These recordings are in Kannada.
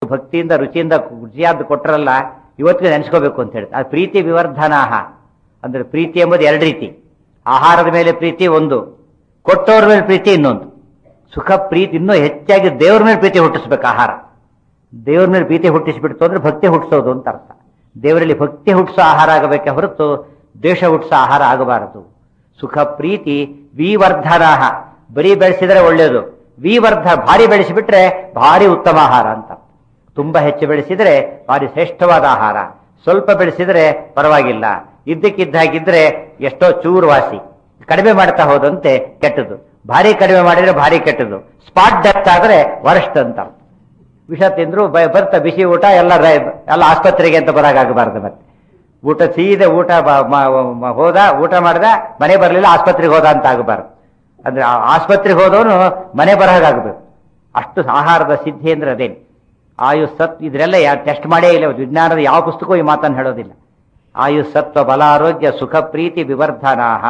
ಭಕ್ತಿಯಿಂದ ರುಚಿಯಿಂದ ರುಚಿಯಾದ್ದು ಕೊಟ್ಟರಲ್ಲ ಇವತ್ತಿಗೆ ನೆನೆಸ್ಕೋಬೇಕು ಅಂತ ಹೇಳ್ತಾರೆ ಅದು ಪ್ರೀತಿ ವಿವರ್ಧನಾಹ ಅಂದ್ರೆ ಪ್ರೀತಿ ಎಂಬುದು ಎರಡು ರೀತಿ ಆಹಾರದ ಮೇಲೆ ಪ್ರೀತಿ ಒಂದು ಕೊಟ್ಟವ್ರ ಮೇಲೆ ಪ್ರೀತಿ ಇನ್ನೊಂದು ಸುಖ ಪ್ರೀತಿ ಇನ್ನೂ ಹೆಚ್ಚಾಗಿ ದೇವ್ರ ಮೇಲೆ ಪ್ರೀತಿ ಹುಟ್ಟಿಸ್ಬೇಕು ಆಹಾರ ದೇವ್ರ ಮೇಲೆ ಪ್ರೀತಿ ಹುಟ್ಟಿಸ್ಬಿಡ್ತು ಅಂದ್ರೆ ಭಕ್ತಿ ಹುಟ್ಟಿಸೋದು ಅಂತ ಅರ್ಥ ದೇವರಲ್ಲಿ ಭಕ್ತಿ ಹುಟ್ಟಿಸೋ ಆಹಾರ ಆಗಬೇಕೆ ಹೊರತು ದ್ವೇಷ ಹುಟ್ಟಿಸೋ ಆಹಾರ ಆಗಬಾರದು ಸುಖ ಪ್ರೀತಿ ವಿವರ್ಧನಾಹ ಬರೀ ಬೆಳೆಸಿದ್ರೆ ಒಳ್ಳೆಯದು ವಿವರ್ಧ ಭಾರಿ ಬೆಳೆಸಿಬಿಟ್ರೆ ಭಾರಿ ಉತ್ತಮ ಆಹಾರ ಅಂತ ತುಂಬಾ ಹೆಚ್ಚು ಬೆಳೆಸಿದ್ರೆ ಭಾರಿ ಶ್ರೇಷ್ಠವಾದ ಆಹಾರ ಸ್ವಲ್ಪ ಬೆಳೆಸಿದ್ರೆ ಪರವಾಗಿಲ್ಲ ಇದ್ದಕ್ಕಿದ್ದಾಗಿದ್ರೆ ಎಷ್ಟೋ ಚೂರು ವಾಸಿ ಕಡಿಮೆ ಮಾಡ್ತಾ ಹೋದಂತೆ ಕೆಟ್ಟದು ಭಾರಿ ಕಡಿಮೆ ಮಾಡಿದ್ರೆ ಭಾರಿ ಕೆಟ್ಟದು ಸ್ಪಾಟ್ ಡೆತ್ ಆದ್ರೆ ವರಸ್ಟ್ ಅಂತ ಅರ್ಥ. ವಿಷ ತಿಂದ್ರು ಬ- ಬರ್ತ ಬಿಸಿ ಊಟ ಎಲ್ಲ ರೈ- ಎಲ್ಲ ಆಸ್ಪತ್ರೆಗೆ ಅಂತ ಬರಾಗಬಾರ್ದು ಮತ್ತೆ ಊಟ ಸೀದೆ ಊಟ ಬ- ಮ- ಮ- ಹೋದ ಊಟ ಮಾಡ್ದ ಮನೆ ಬರಲಿಲ್ಲ ಆಸ್ಪತ್ರೆಗೆ ಹೋದ ಅಂತ ಆಗಬಾರ್ದು ಅಂದ್ರೆ ಆ ಆಸ್ಪತ್ರೆಗೆ ಹೋದವನು ಮನೆ ಬರಹಾಗಬೇಕು ಅಷ್ಟು ಆಹಾರದ ಸಿದ್ಧಿ ಅಂದ್ರೆ ಅದೇನು ಆಯುಸ್ ಸತ್ ಇದರೆಲ್ಲ ಯಾರು ಟೆಸ್ಟ್ ಮಾಡೇ ಇಲ್ಲ ವಿಜ್ಞಾನದ ಯಾವ ಪುಸ್ತಕವೂ ಈ ಮಾತನ್ನು ಹೇಳೋದಿಲ್ಲ ಆಯುಸ್ ಸತ್ವ ಬಲಾರೋಗ್ಯ ಸುಖ ಪ್ರೀತಿ ವಿವರ್ಧನಾ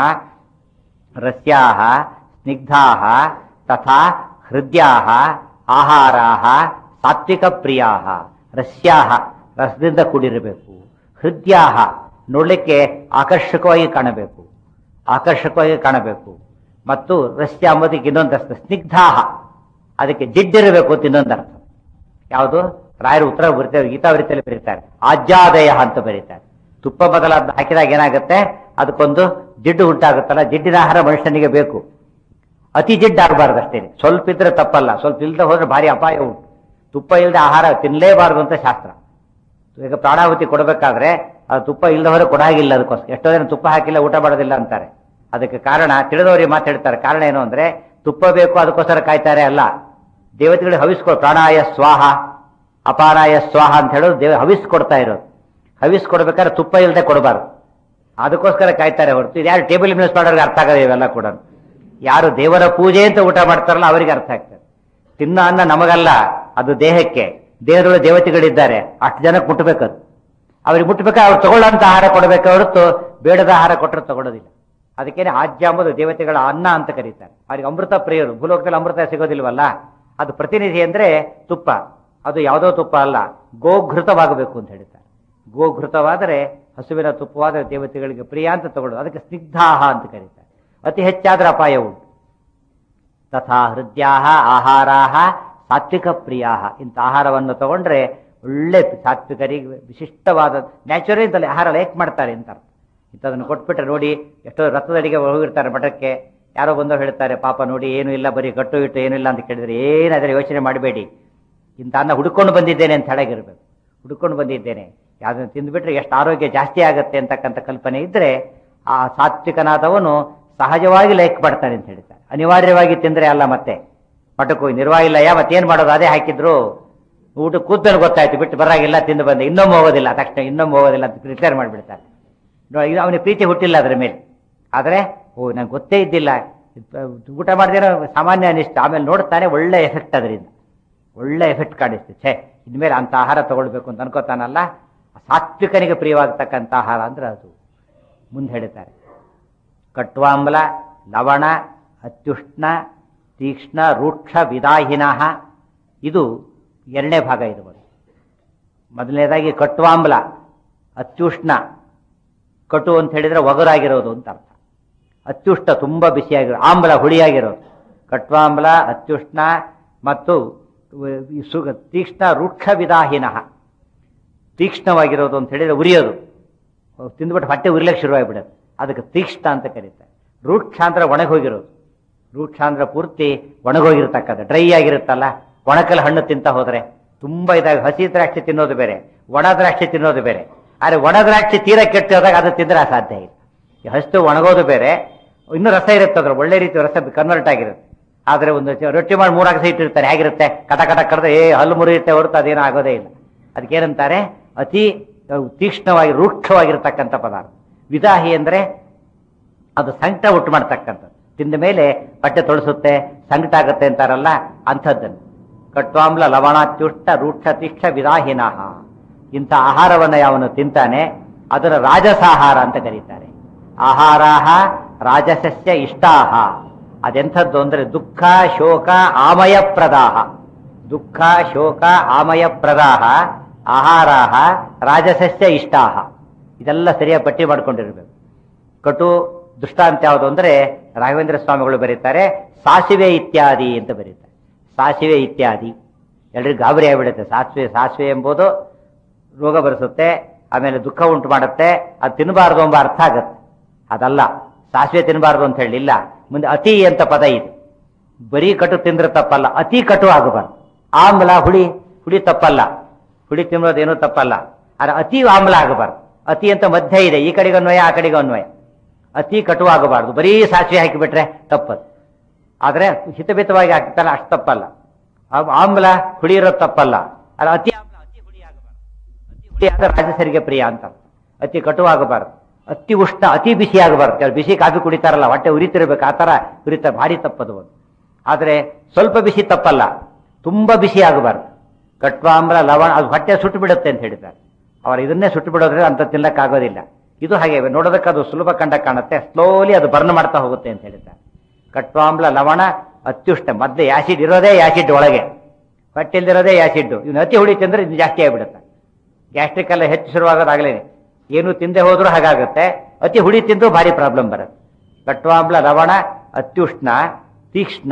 ರಸ್ಯಾ ಸ್ನಿಗ್ಧಾ ತಥಾ ಹೃದಯಾ ಆಹಾರಾ ಸಾತ್ವಿಕ ಪ್ರಿಯಾ ರಸ್ಯಾ ರಸದಿಂದ ಕೂಡಿರಬೇಕು ಹೃದಯಾ ನೋಡ್ಲಿಕ್ಕೆ ಆಕರ್ಷಕವಾಗಿ ಕಾಣಬೇಕು ಆಕರ್ಷಕವಾಗಿ ಕಾಣಬೇಕು ಮತ್ತು ರಸ್ಯ ಅಂಬೋದಕ್ಕೆ ಇನ್ನೊಂದು ಅರ್ಥ ಸ್ನಿಗ್ಧಾ ಅದಕ್ಕೆ ಜಿಡ್ಡಿರಬೇಕು ಅಂತ ಇನ್ನೊಂದು ಅರ್ಥ ಯಾವುದು ರಾಯರು ಉತ್ತರ ಬರೀತಾರೆ ಗೀತಾವರಿತಲ್ಲಿ ಬರೀತಾರೆ ಆಜ್ಯಾದಯ ಅಂತ ಬರೀತಾರೆ ತುಪ್ಪ ಬದಲಾದ ಹಾಕಿದಾಗ ಏನಾಗುತ್ತೆ ಅದಕ್ಕೊಂದು ಜಿಡ್ಡು ಉಂಟಾಗುತ್ತಲ್ಲ ಜಿಡ್ಡಿನ ಆಹಾರ ಮನುಷ್ಯನಿಗೆ ಬೇಕು ಅತಿ ಜಿಡ್ಡು ಆಗಬಾರ್ದು ಅಷ್ಟೇ ಸ್ವಲ್ಪ ಇದ್ರೆ ತಪ್ಪಲ್ಲ ಸ್ವಲ್ಪ ಇಲ್ಲದೆ ಹೋದ್ರೆ ಭಾರಿ ಅಪಾಯ ಉಂಟು ತುಪ್ಪ ಇಲ್ಲದೆ ಆಹಾರ ತಿನ್ನಲೇಬಾರದು ಅಂತ ಶಾಸ್ತ್ರ ಈಗ ಪ್ರಾಣಾಹುತಿ ಕೊಡಬೇಕಾದ್ರೆ ಅದು ತುಪ್ಪ ಇಲ್ಲದೆ ಹೋದ್ರೆ ಕೊಡಾಗಿಲ್ಲ ಅದಕ್ಕೋಸ್ಕರ ಎಷ್ಟೋ ಜನ ತುಪ್ಪ ಹಾಕಿಲ್ಲ ಊಟ ಮಾಡೋದಿಲ್ಲ ಅಂತಾರೆ ಅದಕ್ಕೆ ಕಾರಣ ತಿಳಿದವರಿಗೆ ಮಾತಾಡ್ತಾರೆ ಕಾರಣ ಏನು ಅಂದ್ರೆ ತುಪ್ಪ ಬೇಕು ಅದಕ್ಕೋಸ್ಕರ ಕಾಯ್ತಾರೆ ಅಲ್ಲ ದೇವತೆಗಳಿಗೆ ಹವಿಸ್ಕೊ ಪ್ರಾಣಾಯ ಸ್ವಾಹ ಅಪಾನಾಯ ಸ್ವಾಹ ಅಂತ ಹೇಳೋದು ದೇವ ಹವಿಸ್ ಕೊಡ್ತಾ ಇರೋದು ಹವಿಸ್ ಕೊಡ್ಬೇಕಾದ್ರೆ ತುಪ್ಪ ಇಲ್ಲದೆ ಕೊಡಬಾರ್ದು ಅದಕ್ಕೋಸ್ಕರ ಕಾಯ್ತಾರೆ ಹೊರತು ಇದು ಯಾರು ಟೇಬಲ್ ಮಿನಿಸ್ ಮಾಡೋರಿಗೆ ಅರ್ಥ ಆಗದೆ ಇವೆಲ್ಲ ಕೂಡ ಯಾರು ದೇವರ ಪೂಜೆ ಅಂತ ಊಟ ಮಾಡ್ತಾರಲ್ಲ ಅವರಿಗೆ ಅರ್ಥ ಆಗ್ತದೆ ತಿನ್ನ ಅನ್ನ ನಮಗಲ್ಲ ಅದು ದೇಹಕ್ಕೆ ದೇಹದೊಳಗೆ ದೇವತೆಗಳಿದ್ದಾರೆ ಅಷ್ಟು ಜನಕ್ಕೆ ಮುಟ್ಟಬೇಕದು ಅವ್ರಿಗೆ ಮುಟ್ಟಬೇಕಾದ್ರೆ ಅವ್ರು ತಗೊಳ್ಳೋಂಥ ಆಹಾರ ಕೊಡಬೇಕು ಹೊರತು ಬೇಡದ ಆಹಾರ ಕೊಟ್ಟರೆ ತಗೊಳ್ಳೋದಿಲ್ಲ ಅದಕ್ಕೇನೆ ಆಜ್ಯ ಎಂಬುದು ದೇವತೆಗಳ ಅನ್ನ ಅಂತ ಕರೀತಾರೆ ಅವ್ರಿಗೆ ಅಮೃತ ಪ್ರಿಯರು ಭೂಲೋಕದಲ್ಲಿ ಅಮೃತ ಸಿಗೋದಿಲ್ವಲ್ಲ ಅದು ಪ್ರತಿನಿಧಿ ಅಂದ್ರೆ ತುಪ್ಪ ಅದು ಯಾವುದೋ ತುಪ್ಪ ಅಲ್ಲ ಗೋಘೃತವಾಗಬೇಕು ಅಂತ ಹೇಳ್ತಾರೆ ಗೋಘೃತವಾದರೆ ಹಸುವಿನ ತುಪ್ಪವಾದರೆ ದೇವತೆಗಳಿಗೆ ಪ್ರಿಯ ಅಂತ ತಗೊಳ್ಳೋದು ಅದಕ್ಕೆ ಸ್ನಿಗ್ಧಾಹ ಅಂತ ಕರೀತಾರೆ ಅತಿ ಹೆಚ್ಚಾದ್ರೆ ಅಪಾಯ ಉಂಟು ತಥಾ ಹೃದಯಾ ಆಹಾರಾಹ ಸಾತ್ವಿಕ ಪ್ರಿಯಾ ಇಂಥ ಆಹಾರವನ್ನು ತಗೊಂಡ್ರೆ ಒಳ್ಳೆ ಸಾತ್ವಿಕರಿಗೆ ವಿಶಿಷ್ಟವಾದ ನ್ಯಾಚುರಲ್ ಇಂತಲ್ಲಿ ಆಹಾರ ಲೈಕ್ ಮಾಡ್ತಾರೆ ಅಂತ ಅರ್ಥ ಇಂಥದನ್ನು ಕೊಟ್ಬಿಟ್ರೆ ನೋಡಿ ಎಷ್ಟೋ ರಥದಡಿಗೆ ಹೋಗಿರ್ತಾರೆ ಮಠಕ್ಕೆ ಯಾರೋ ಬಂದೋ ಹೇಳ್ತಾರೆ ಪಾಪ ನೋಡಿ ಏನು ಇಲ್ಲ ಬರೀ ಗಟ್ಟು ಇಟ್ಟು ಏನಿಲ್ಲ ಅಂತ ಕೇಳಿದ್ರೆ ಏನಾದ್ರೆ ಯೋಚನೆ ಮಾಡಬೇಡಿ ಇಂಥ ಅನ್ನ ಹುಡುಕೊಂಡು ಬಂದಿದ್ದೇನೆ ಅಂತ ಹೇಳಾಗಿರ್ಬೇಕು ಹುಡುಕೊಂಡು ಬಂದಿದ್ದೇನೆ ಯಾವ್ದನ್ನು ತಿಂದ್ಬಿಟ್ರೆ ಎಷ್ಟು ಆರೋಗ್ಯ ಜಾಸ್ತಿ ಆಗುತ್ತೆ ಅಂತಕ್ಕಂಥ ಕಲ್ಪನೆ ಇದ್ರೆ ಆ ಸಾತ್ವಿಕನಾದವನು ಸಹಜವಾಗಿ ಲೈಕ್ ಮಾಡ್ತಾನೆ ಅಂತ ಹೇಳ್ತಾರೆ ಅನಿವಾರ್ಯವಾಗಿ ತಿಂದ್ರೆ ಅಲ್ಲ ಮತ್ತೆ ಮಠಕ್ಕೂ ನಿರ್ವಾಹ ಇಲ್ಲ ಯಾ ಮತ್ತೇನ್ ಮಾಡೋದು ಅದೇ ಹಾಕಿದ್ರು ಊಟ ಕೂತ್ಮೇಲೆ ಗೊತ್ತಾಯ್ತು ಬಿಟ್ಟು ಬರಾಗಿಲ್ಲ ತಿಂದು ಬಂದೆ ಇನ್ನೊಮ್ಮೆ ಹೋಗೋದಿಲ್ಲ ತಕ್ಷಣ ಇನ್ನೊಮ್ಮೆ ಹೋಗೋದಿಲ್ಲ ಅಂತ ರಿಟೈರ್ ಮಾಡಿಬಿಡ್ತಾರೆ ನೋಡಿ, ಇದು ಅವನಿಗೆ ಪ್ರೀತಿ ಹುಟ್ಟಿಲ್ಲ ಅದ್ರ ಮೇಲೆ ಆದರೆ ಓ ನಂಗೆ ಗೊತ್ತೇ ಇದ್ದಿಲ್ಲ ಊಟ ಮಾಡಿದೇನೋ ಸಾಮಾನ್ಯ ಅನಿಸ್ತು ಆಮೇಲೆ ನೋಡ್ತಾನೆ ಒಳ್ಳೆ ಎಫೆಕ್ಟ್ ಅದರಿಂದ ಒಳ್ಳೆ ಎಫೆಕ್ಟ್ ಕಾಣಿಸ್ತು ಛೇ ಇನ್ಮೇಲೆ ಅಂತ ಆಹಾರ ತಗೊಳ್ಬೇಕು ಅಂತ ಅನ್ಕೋತಾನಲ್ಲ ಸಾತ್ವಿಕನಿಗೆ ಪ್ರಿಯವಾಗತಕ್ಕಂಥ ಆಹಾರ ಅಂದ್ರೆ ಅದು ಮುಂದೆ ಹೇಳ್ತಾರೆ ಕಟ್ವಾಂಬಲ ಲವಣ ಅತ್ಯುಷ್ಣ ತೀಕ್ಷ್ಣ ರೂಕ್ಷ ವಿದಾಹಿನಃ ಇದು ಎರಡನೇ ಭಾಗ ಇದು ಬಂದು ಮೊದಲನೇದಾಗಿ ಕಟ್ವಾಂಬಲ ಅತ್ಯುಷ್ಣ ಕಟು ಅಂತ ಹೇಳಿದ್ರೆ ಒಗರಾಗಿರೋದು ಅಂತ ಅರ್ಥ ಅತ್ಯುಷ್ಟ ತುಂಬಾ ಬಿಸಿಯಾಗಿರೋ ಆಮ್ಲ ಹುಳಿಯಾಗಿರೋದು ಕಟ್ವಾಂಬಲ ಅತ್ಯುಷ್ಣ ಮತ್ತು ಈ ಸುಗ ತೀಕ್ಷ್ಣ ರೂಕ್ಷ ವಿದಾಹಿನಃ ತೀಕ್ಷ್ಣವಾಗಿರೋದು ಅಂತ ಹೇಳಿದ್ರೆ ಉರಿಯೋದು ತಿಂದ್ಬಿಟ್ಟು ಹೊಟ್ಟೆ ಉರಿಲಿಕ್ಕೆ ಶುರುವಾಗಿಬಿಡೋದು ಅದಕ್ಕೆ ತೀಕ್ಷ್ಣ ಅಂತ ಕರೀತಾರೆ ರೂಕ್ಷ ಅಂದ್ರೆ ಒಣಗೋಗಿರೋದು ರೂಕ್ಷ ಅಂದ್ರೆ ಪೂರ್ತಿ ಒಣಗೋಗಿರ್ತಕ್ಕಂಥ ಡ್ರೈ ಆಗಿರುತ್ತಲ್ಲ ಒಣಕಲ್ ಹಣ್ಣು ತಿಂತ ಹೋದ್ರೆ ತುಂಬಾ ಇದಾಗ ಹಸಿ ದ್ರಾಕ್ಷಿ ತಿನ್ನೋದು ಬೇರೆ ಒಣ ದ್ರಾಕ್ಷಿ ತಿನ್ನೋದು ಬೇರೆ ಆದ್ರೆ ಒಣ ದ್ರಾಕ್ಷಿ ತೀರ ಕೆಟ್ಟು ಹೋದಾಗ ಅದು ತಿಂದ್ರೆ ಅಸಾಧ್ಯ ಇಲ್ಲ ಈ ಹಸಿದು ಒಣಗೋದು ಬೇರೆ ಇನ್ನೂ ರಸ ಇರುತ್ತೆ ಅದ್ರ ಒಳ್ಳೆ ರೀತಿ ರಸ ಕನ್ವರ್ಟ್ ಆಗಿರುತ್ತೆ ಆದ್ರೆ ಒಂದು ಚ- ರೊಟ್ಟಿ ಮಾಡಿ ಮೂರಾಗ ಇಟ್ಟಿರ್ತಾರೆ ಹೇಗಿರುತ್ತೆ ಕಟ ಕಟ ಕಡ್ದು ಏ ಹಲ್ಲು ಮುರಿಯುತ್ತೆ ಹೊರತು ಅದೇನೂ ಆಗೋದೇ ಇಲ್ಲ ಅದಕ್ಕೇನಂತಾರೆ ಅತಿ ಅಹ್, ತೀಕ್ಷ್ಣವಾಗಿ ರೂಕ್ಷವಾಗಿರ್ತಕ್ಕಂಥ ಪದಾರ್ಥ ವಿದಾಹಿ ಅಂದ್ರೆ ಅದು ಸಂಕಟ ಉಂಟು ಮಾಡ್ತಕ್ಕಂಥದ್ದು ತಿಂದ ಮೇಲೆ ಬಟ್ಟೆ ತೊಳಸುತ್ತೆ ಸಂಕಟ ಆಗುತ್ತೆ ಅಂತಾರಲ್ಲ ಅಂಥದ್ದನ್ನು ಕಟ್ವಾಮ್ಲ ಲವಣಾತ್ಯುಷ್ಟ ರೂಕ್ಷ ತೀಕ್ಷ ವಿದಾಹಿನಃ ಇಂಥ ಆಹಾರವನ್ನ ಯಾವನು ತಿಂತಾನೆ ಅದನ್ನು ರಾಜಸಾಹಾರ ಅಂತ ಕರೀತಾರೆ ಆಹಾರಾಹ ರಾಜಸಸ್ಯ ಇಷ್ಟಾಹ ಅದೆಂಥದ್ದು ಅಂದ್ರೆ ದುಃಖ ಶೋಕ ಆಮಯಪ್ರದಾಹ ದುಃಖ ಶೋಕ ಆಮಯ ಪ್ರದಾಹ ಆಹಾರಾಹ ರಾಜಸಸ್ಯ ಇಷ್ಟಾಹ ಇದೆಲ್ಲ ಸರಿಯಾಗಿ ಪಟ್ಟಿ ಮಾಡ್ಕೊಂಡಿರ್ಬೇಕು ಕಟು ದೃಷ್ಟಾಂತ ಯಾವುದು ಅಂದ್ರೆ ರಾಘವೇಂದ್ರ ಸ್ವಾಮಿಗಳು ಬರೀತಾರೆ ಸಾಸಿವೆ ಇತ್ಯಾದಿ ಅಂತ ಬರೀತಾರೆ ಸಾಸಿವೆ ಇತ್ಯಾದಿ ಎಲ್ರಿಗೂ ಗಾಬರಿ ಆಗಿಬಿಡುತ್ತೆ ಸಾಸಿವೆ ಸಾಸಿವೆ ಎಂಬುದು ರೋಗ ಬರೆಸುತ್ತೆ ಆಮೇಲೆ ದುಃಖ ಉಂಟು ಮಾಡುತ್ತೆ ಅದು ತಿನ್ನಬಾರ್ದು ಎಂಬ ಅರ್ಥ ಆಗತ್ತೆ ಅದಲ್ಲ ಸಾಸಿವೆ ತಿನ್ನಬಾರ್ದು ಅಂತ ಹೇಳಿಲ್ಲ ಮುಂದೆ ಅತಿ ಅಂತ ಪದ ಇದೆ ಬರೀ ಕಟು ತಿಂದ್ರೆ ತಪ್ಪಲ್ಲ ಅತಿ ಕಟು ಆಗಬಾರ್ದು ಆಮ್ಲ ಹುಳಿ ಹುಳಿ ತಪ್ಪಲ್ಲ ಹುಳಿ ತಿನ್ನೋದೇನೂ ತಪ್ಪಲ್ಲ ಆದ್ರೆ ಅತಿ ಆಮ್ಲ ಆಗಬಾರ್ದು ಅತಿ ಅಂತ ಮಧ್ಯ ಇದೆ ಈ ಕಡೆಗೆ ಅನ್ವಯ ಆ ಕಡೆಗೆ ಅನ್ವಯ ಅತಿ ಕಟು ಆಗಬಾರ್ದು ಬರೀ ಸಾಸಿವೆ ಹಾಕಿಬಿಟ್ರೆ ತಪ್ಪದು ಆದ್ರೆ ಹಿತಮಿತವಾಗಿ ಹಾಕ್ತಾರಲ್ಲ ಅಷ್ಟು ತಪ್ಪಲ್ಲ ಆ- ಆಮ್ಲ ಹುಳಿ ಇರೋದು ತಪ್ಪಲ್ಲ ಅಲ್ಲ ಅತಿ ಆಮ್ಲ ಅತಿ ಹುಳಿ ಆಗಬಾರ್ದು ಅತಿ ಹುಳಿ ಆದ್ರೆ ರಾಜಸರಿಗೆ ಪ್ರಿಯ ಅಂತ ಅತಿ ಕಟು ಆಗಬಾರ್ದು ಅತಿ ಉಷ್ಣ ಅತಿ ಬಿಸಿ ಆಗಬಾರ್ದು ಕೆಲವು ಬಿಸಿ ಕಾಫಿ ಕುಡಿತಾರಲ್ಲ ಹೊಟ್ಟೆ ಉರಿತಿರ್ಬೇಕು ಆ ತರ ಉರಿತ ಭಾರಿ ತಪ್ಪದು ಒಂದು ಆದ್ರೆ ಸ್ವಲ್ಪ ಬಿಸಿ ತಪ್ಪಲ್ಲ ತುಂಬಾ ಬಿಸಿ ಆಗಬಾರ್ದು ಕಟ್ವಾಮ್ಲ ಲವಣ ಅದು ಹೊಟ್ಟೆ ಸುಟ್ಟು ಬಿಡುತ್ತೆ ಅಂತ ಹೇಳಿದ್ದಾರೆ ಅವರು ಇದನ್ನೇ ಸುಟ್ಟು ಬಿಡೋದ್ರೆ ಅಂತ ತಿನ್ನಕ್ಕಾಗೋದಿಲ್ಲ ಇದು ಹಾಗೆ ನೋಡೋದಕ್ಕೆ ಅದು ಸುಲಭ ಕಂಡ ಕಾಣುತ್ತೆ ಸ್ಲೋಲಿ ಅದು ಬರ್ನ್ ಮಾಡ್ತಾ ಹೋಗುತ್ತೆ ಅಂತ ಹೇಳಿದ್ದಾರೆ ಕಟ್ವಾಮ್ಲ ಲವಣ ಅತ್ಯುಷ್ಟ ಮೊದಲು ಆಸಿಡ್ ಇರೋದೇ ಆಸಿಡ್ ಒಳಗೆ ಹೊಟ್ಟೆಲ್ದಿರೋದೇ ಆಸಿಡ್ ಇವನು ಅತಿ ಹುಳಿ ತಿಂದ್ರೆ ಇದು ಜಾಸ್ತಿ ಆಗಿಬಿಡುತ್ತೆ ಗ್ಯಾಸ್ಟ್ರಿಕ್ ಎಲ್ಲ ಹೆಚ್ಚು ಶುರುವಾಗೋದಾಗಲೇ ಏನು ತಿಂದೆ ಹೋದ್ರೂ ಹಾಗಾಗುತ್ತೆ ಅತಿ ಹುಳಿ ತಿಂದ್ರೂ ಭಾರಿ ಪ್ರಾಬ್ಲಮ್ ಬರುತ್ತೆ ಕಟ್ವಾಮ್ಲ ಲವಣ ಅತ್ಯುಷ್ಣ ತೀಕ್ಷ್ಣ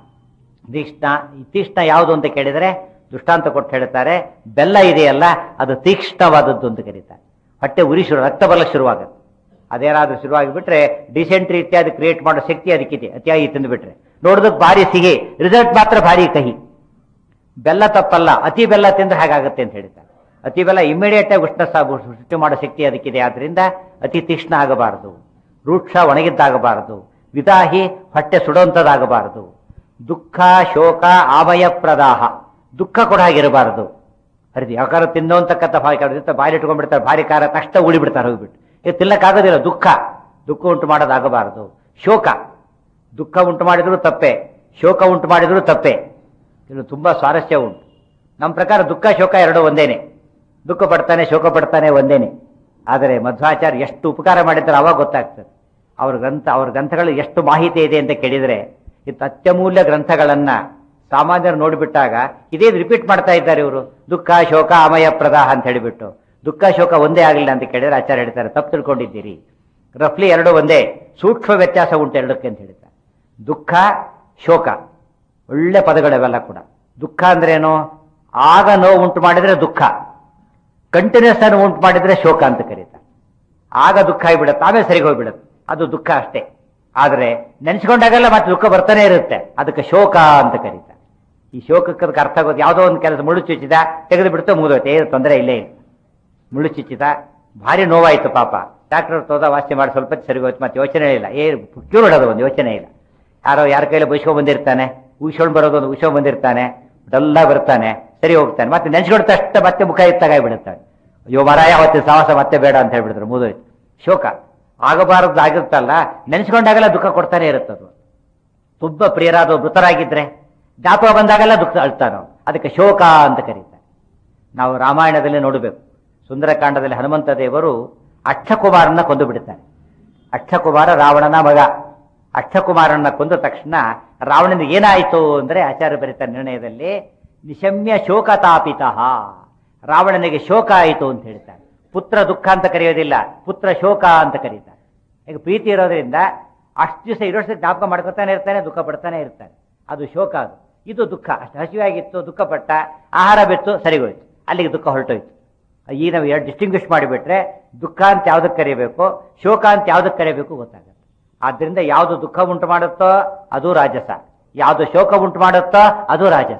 ತೀಕ್ಷ್ಣ ಈ ತೀಕ್ಷ್ಣ ಯಾವುದು ಅಂತ ಕೇಳಿದರೆ ದೃಷ್ಟಾಂತ ಕೊಟ್ಟು ಹೇಳ್ತಾರೆ ಬೆಲ್ಲ ಇದೆಯಲ್ಲ ಅದು ತೀಕ್ಷ್ಣವಾದದ್ದು ಅಂತ ಕರೀತಾರೆ ಹೊಟ್ಟೆ ಉರಿ ಶುರು ರಕ್ತ ಬಲ ಶುರುವಾಗುತ್ತೆ ಅದೇನಾದ್ರೂ ಶುರುವಾಗಿಬಿಟ್ರೆ ಡಿಸೆಂಟ್ರಿ ಇತ್ಯಾದಿ ಕ್ರಿಯೇಟ್ ಮಾಡೋ ಶಕ್ತಿ ಅದಕ್ಕಿದೆ ಅತಿಯಾಗಿ ತಿಂದುಬಿಟ್ರೆ ನೋಡೋದಕ್ಕೆ ಭಾರಿ ಸಿಹಿ ರಿಸಲ್ಟ್ ಮಾತ್ರ ಭಾರಿ ಕಹಿ ಬೆಲ್ಲ ತಪ್ಪಲ್ಲ ಅತಿ ಬೆಲ್ಲ ತಿಂದ್ರೆ ಹಾಗಾಗುತ್ತೆ ಅಂತ ಹೇಳ್ತಾರೆ ಅತಿ ಬೆಲ್ಲ ಇಮಿಡಿಯೇಟ್ ಆಗಿ ಉಷ್ಣ ಸಾ- ಸೃಷ್ಟಿ ಮಾಡೋ ಶಕ್ತಿ ಅದಕ್ಕಿದೆ ಆದ್ರಿಂದ ಅತಿ ತೀಕ್ಷ್ಣ ಆಗಬಾರದು ರೂಕ್ಷ ಒಣಗಿದ್ದಾಗಬಾರದು ವಿದಾಹಿ ಹೊಟ್ಟೆ ಸುಡೋಂಥದ್ದಾಗಬಾರದು ದುಃಖ ಶೋಕ ಆಮಯ ಪ್ರದಾಹ ದುಃಖ ಕೂಡ ಹಾಗಿರಬಾರದು ಹರಿದು ಯಾಕಾರ ತಿನ್ನೋಂತಕ್ಕಂಥ ಭಾರಿ ಕಾಲ ಬಾಯಿ ಇಟ್ಕೊಂಡ್ಬಿಡ್ತಾರೆ ಭಾರಿ ಕಾರ ತಕ್ಷಣ ಉಳಿ ಬಿಡ್ತಾರೆ ಹೋಗ್ಬಿಟ್ಟು ಇದು ತಿನ್ನಕ್ಕಾಗೋದಿಲ್ಲ ದುಃಖ ದುಃಖ ಉಂಟು ಮಾಡೋದಾಗಬಾರದು ಶೋಕ ದುಃಖ ಉಂಟು ಮಾಡಿದ್ರು ತಪ್ಪೆ ಶೋಕ ಉಂಟು ಮಾಡಿದ್ರು ತಪ್ಪೆ ಇದು ತುಂಬಾ ಸ್ವಾರಸ್ಯ ಉಂಟು ನಮ್ಮ ಪ್ರಕಾರ ದುಃಖ ಶೋಕ ಎರಡು ಒಂದೇನೆ ದುಃಖ ಪಡ್ತಾನೆ ಶೋಕ ಪಡ್ತಾನೆ ಒಂದೇನೆ ಆದರೆ ಮಧ್ವಾಚಾರ್ಯ ಎಷ್ಟು ಉಪಕಾರ ಮಾಡಿದ್ದಾರೆ ಅವಾಗ ಗೊತ್ತಾಗ್ತದೆ ಅವ್ರ ಗ್ರಂಥ ಅವ್ರ ಗ್ರಂಥಗಳು ಎಷ್ಟು ಮಾಹಿತಿ ಇದೆ ಅಂತ ಕೇಳಿದರೆ ಇದು ಅತ್ಯಮೂಲ್ಯ ಗ್ರಂಥಗಳನ್ನ ಸಾಮಾನ್ಯರು ನೋಡಿಬಿಟ್ಟಾಗ ಇದೇ ರಿಪೀಟ್ ಮಾಡ್ತಾ ಇದ್ದಾರೆ ಇವರು ದುಃಖ ಶೋಕ ಅಮಯ ಪ್ರದಾಹ ಅಂತ ಹೇಳಿಬಿಟ್ಟು ದುಃಖ ಶೋಕ ಒಂದೇ ಆಗಲಿಲ್ಲ ಅಂತ ಕೇಳಿದ್ರೆ ಆಚಾರ್ಯ ಹೇಳ್ತಾರೆ ತಪ್ಪು ತಿಳ್ಕೊಂಡಿದ್ದೀರಿ ರಫ್ಲಿ ಎರಡು ಒಂದೇ ಸೂಕ್ಷ್ಮ ವ್ಯತ್ಯಾಸ ಉಂಟು ಎರಡಕ್ಕೆ ಅಂತ ಹೇಳ್ತಾರೆ ದುಃಖ ಶೋಕ ಒಳ್ಳೆ ಪದಗಳವೆಲ್ಲ ಕೂಡ ದುಃಖ ಅಂದ್ರೇನು ಆಗ ನೋವು ಉಂಟು ಮಾಡಿದ್ರೆ ದುಃಖ ಕಂಟಿನ್ಯೂಸ್ ಆಗಿ ಉಂಟು ಮಾಡಿದ್ರೆ ಶೋಕ ಅಂತ ಕರೀತಾರೆ ಆಗ ದುಃಖ ಆಗಿಬಿಡುತ್ತೆ ಆಮೇಲೆ ಸರಿಗೆ ಹೋಗ್ಬಿಡುತ್ತೆ ಅದು ದುಃಖ ಅಷ್ಟೇ ಆದರೆ ನೆನೆಸ್ಕೊಂಡಾಗೆಲ್ಲ ಮತ್ತೆ ದುಃಖ ಬರ್ತಾನೆ ಇರುತ್ತೆ ಅದಕ್ಕೆ ಶೋಕ ಅಂತ ಕರೀತಾರೆ ಈ ಶೋಕಕ್ಕೆ ಅದಕ್ಕೆ ಅರ್ಥ ಆಗೋದು ಯಾವುದೋ ಒಂದು ಕೆಲಸ ಮುಳ್ಳು ಚುಚ್ಚಿದ ತೆಗೆದು ಬಿಡ್ತು ಮುಗಿದೋಯ್ತು ಏನು ತೊಂದರೆ ಇಲ್ಲೇ ಇಲ್ಲ ಮುಳ್ಳು ಚುಚ್ಚಿದ ಭಾರಿ ನೋವಾಯ್ತು ಪಾಪ ಡಾಕ್ಟರ್ ತೋದ ವಾಸಿ ಮಾಡಿ ಸ್ವಲ್ಪ ಹೊತ್ತು ಸರಿ ಹೋಯ್ತು ಮತ್ತೆ ಯೋಚನೆ ಇಲ್ಲ ಏ ಕ್ಯೂರ್ ಹೊಡೋದು ಒಂದು ಯೋಚನೆ ಇಲ್ಲ ಯಾರೋ ಯಾರ ಕೈಲಿ ಬೈಸ್ಕೊಂಡ್ ಬಂದಿರ್ತಾನೆ ಉಯ್ಸ್ಕೊಂಡ್ ಬರೋದು ಒಂದು ಉಯ್ಸ್ಕೊಂಡ್ ಬಂದಿರ್ತಾನೆ ಡಲ್ಲ ಬರ್ತಾನೆ ಸರಿ ಹೋಗ್ತಾನೆ ಮತ್ತೆ ನೆನ್ಸ್ಕೊಡ್ತಾ ಅಷ್ಟೇ ಮತ್ತೆ ಮುಖ ಎತ್ತಾಗಾಗ್ಬಿಡುತ್ತಾನೆ ಅಯ್ಯೋ ಮರಾಯ ಅವತ್ತಿನ ಸಾಹಸ ಮತ್ತೆ ಬೇಡ ಅಂತ ಹೇಳ್ಬಿಡ್ತಾರೆ ಮುಗಿದೋಯ್ತು ಶೋಕ ಆಗಬಾರದು ಆಗಿರುತ್ತಲ್ಲ ನೆನೆಸ್ಕೊಂಡಾಗೆಲ್ಲ ದುಃಖ ಕೊಡ್ತಾನೆ ಇರುತ್ತದು ತುಂಬಾ ಪ್ರಿಯರಾದ ಮೃತರಾಗಿದ್ರೆ ಜ್ಞಾಪಕ ಬಂದಾಗೆಲ್ಲ ದುಃಖ ಅಳ್ತಾನೆ ಅವ್ನು. ಅದಕ್ಕೆ ಶೋಕ ಅಂತ ಕರೀತಾರೆ ನಾವು ರಾಮಾಯಣದಲ್ಲಿ ನೋಡಬೇಕು ಸುಂದರಕಾಂಡದಲ್ಲಿ ಹನುಮಂತ ದೇವರು ಅಕ್ಷಕುಮಾರನ್ನ ಕೊಂದು ಬಿಡುತ್ತಾನೆ ಅಕ್ಷಕುಮಾರ ರಾವಣನ ಮಗ ಅಕ್ಷಕುಮಾರನ್ನ ಕೊಂದ ತಕ್ಷಣ ರಾವಣನಿಗೆ ಏನಾಯಿತು ಅಂದ್ರೆ ಆಚಾರ್ಯ ಬರೀತಾರೆ ನಿರ್ಣಯದಲ್ಲಿ ನಿಶಮ್ಯ ಶೋಕ ತಾಪಿತಃ ರಾವಣನಿಗೆ ಶೋಕ ಆಯಿತು ಅಂತ ಹೇಳ್ತಾರೆ ಪುತ್ರ ದುಃಖ ಅಂತ ಕರೆಯೋದಿಲ್ಲ ಪುತ್ರ ಶೋಕ ಅಂತ ಕರೀತಾರೆ ಈಗ ಪ್ರೀತಿ ಇರೋದ್ರಿಂದ ಅಷ್ಟು ದಿವಸ ಇರೋಷ್ಟು ಜ್ಞಾಪಕ ಮಾಡ್ಕೊತಾನೆ ಇರ್ತಾನೆ ದುಃಖ ಪಡ್ತಾನೆ ಇರ್ತಾನೆ ಅದು ಶೋಕ ಅದು ಇದು ದುಃಖ ಅಷ್ಟು ಹಸಿವಾಗಿತ್ತು ದುಃಖ ಪಟ್ಟ ಆಹಾರ ಬಿತ್ತು ಸರಿಗೋಯ್ತು ಅಲ್ಲಿಗೆ ದುಃಖ ಹೊರಟೋಯ್ತು ಈ ನಾವು ಎರಡು ಡಿಸ್ಟಿಂಗ್ವಿಷ್ ಮಾಡಿಬಿಟ್ರೆ ದುಃಖ ಅಂತ ಯಾವ್ದಕ್ಕೆ ಕರಿಬೇಕು ಶೋಕ ಅಂತ ಯಾವ್ದಕ್ಕೆ ಕರಿಬೇಕು ಗೊತ್ತಾಗುತ್ತೆ ಆದ್ರಿಂದ ಯಾವುದು ದುಃಖ ಉಂಟು ಮಾಡುತ್ತೋ ಅದು ರಾಜಸ ಯಾವುದು ಶೋಕ ಉಂಟು ಮಾಡುತ್ತೋ ಅದು ರಾಜಸ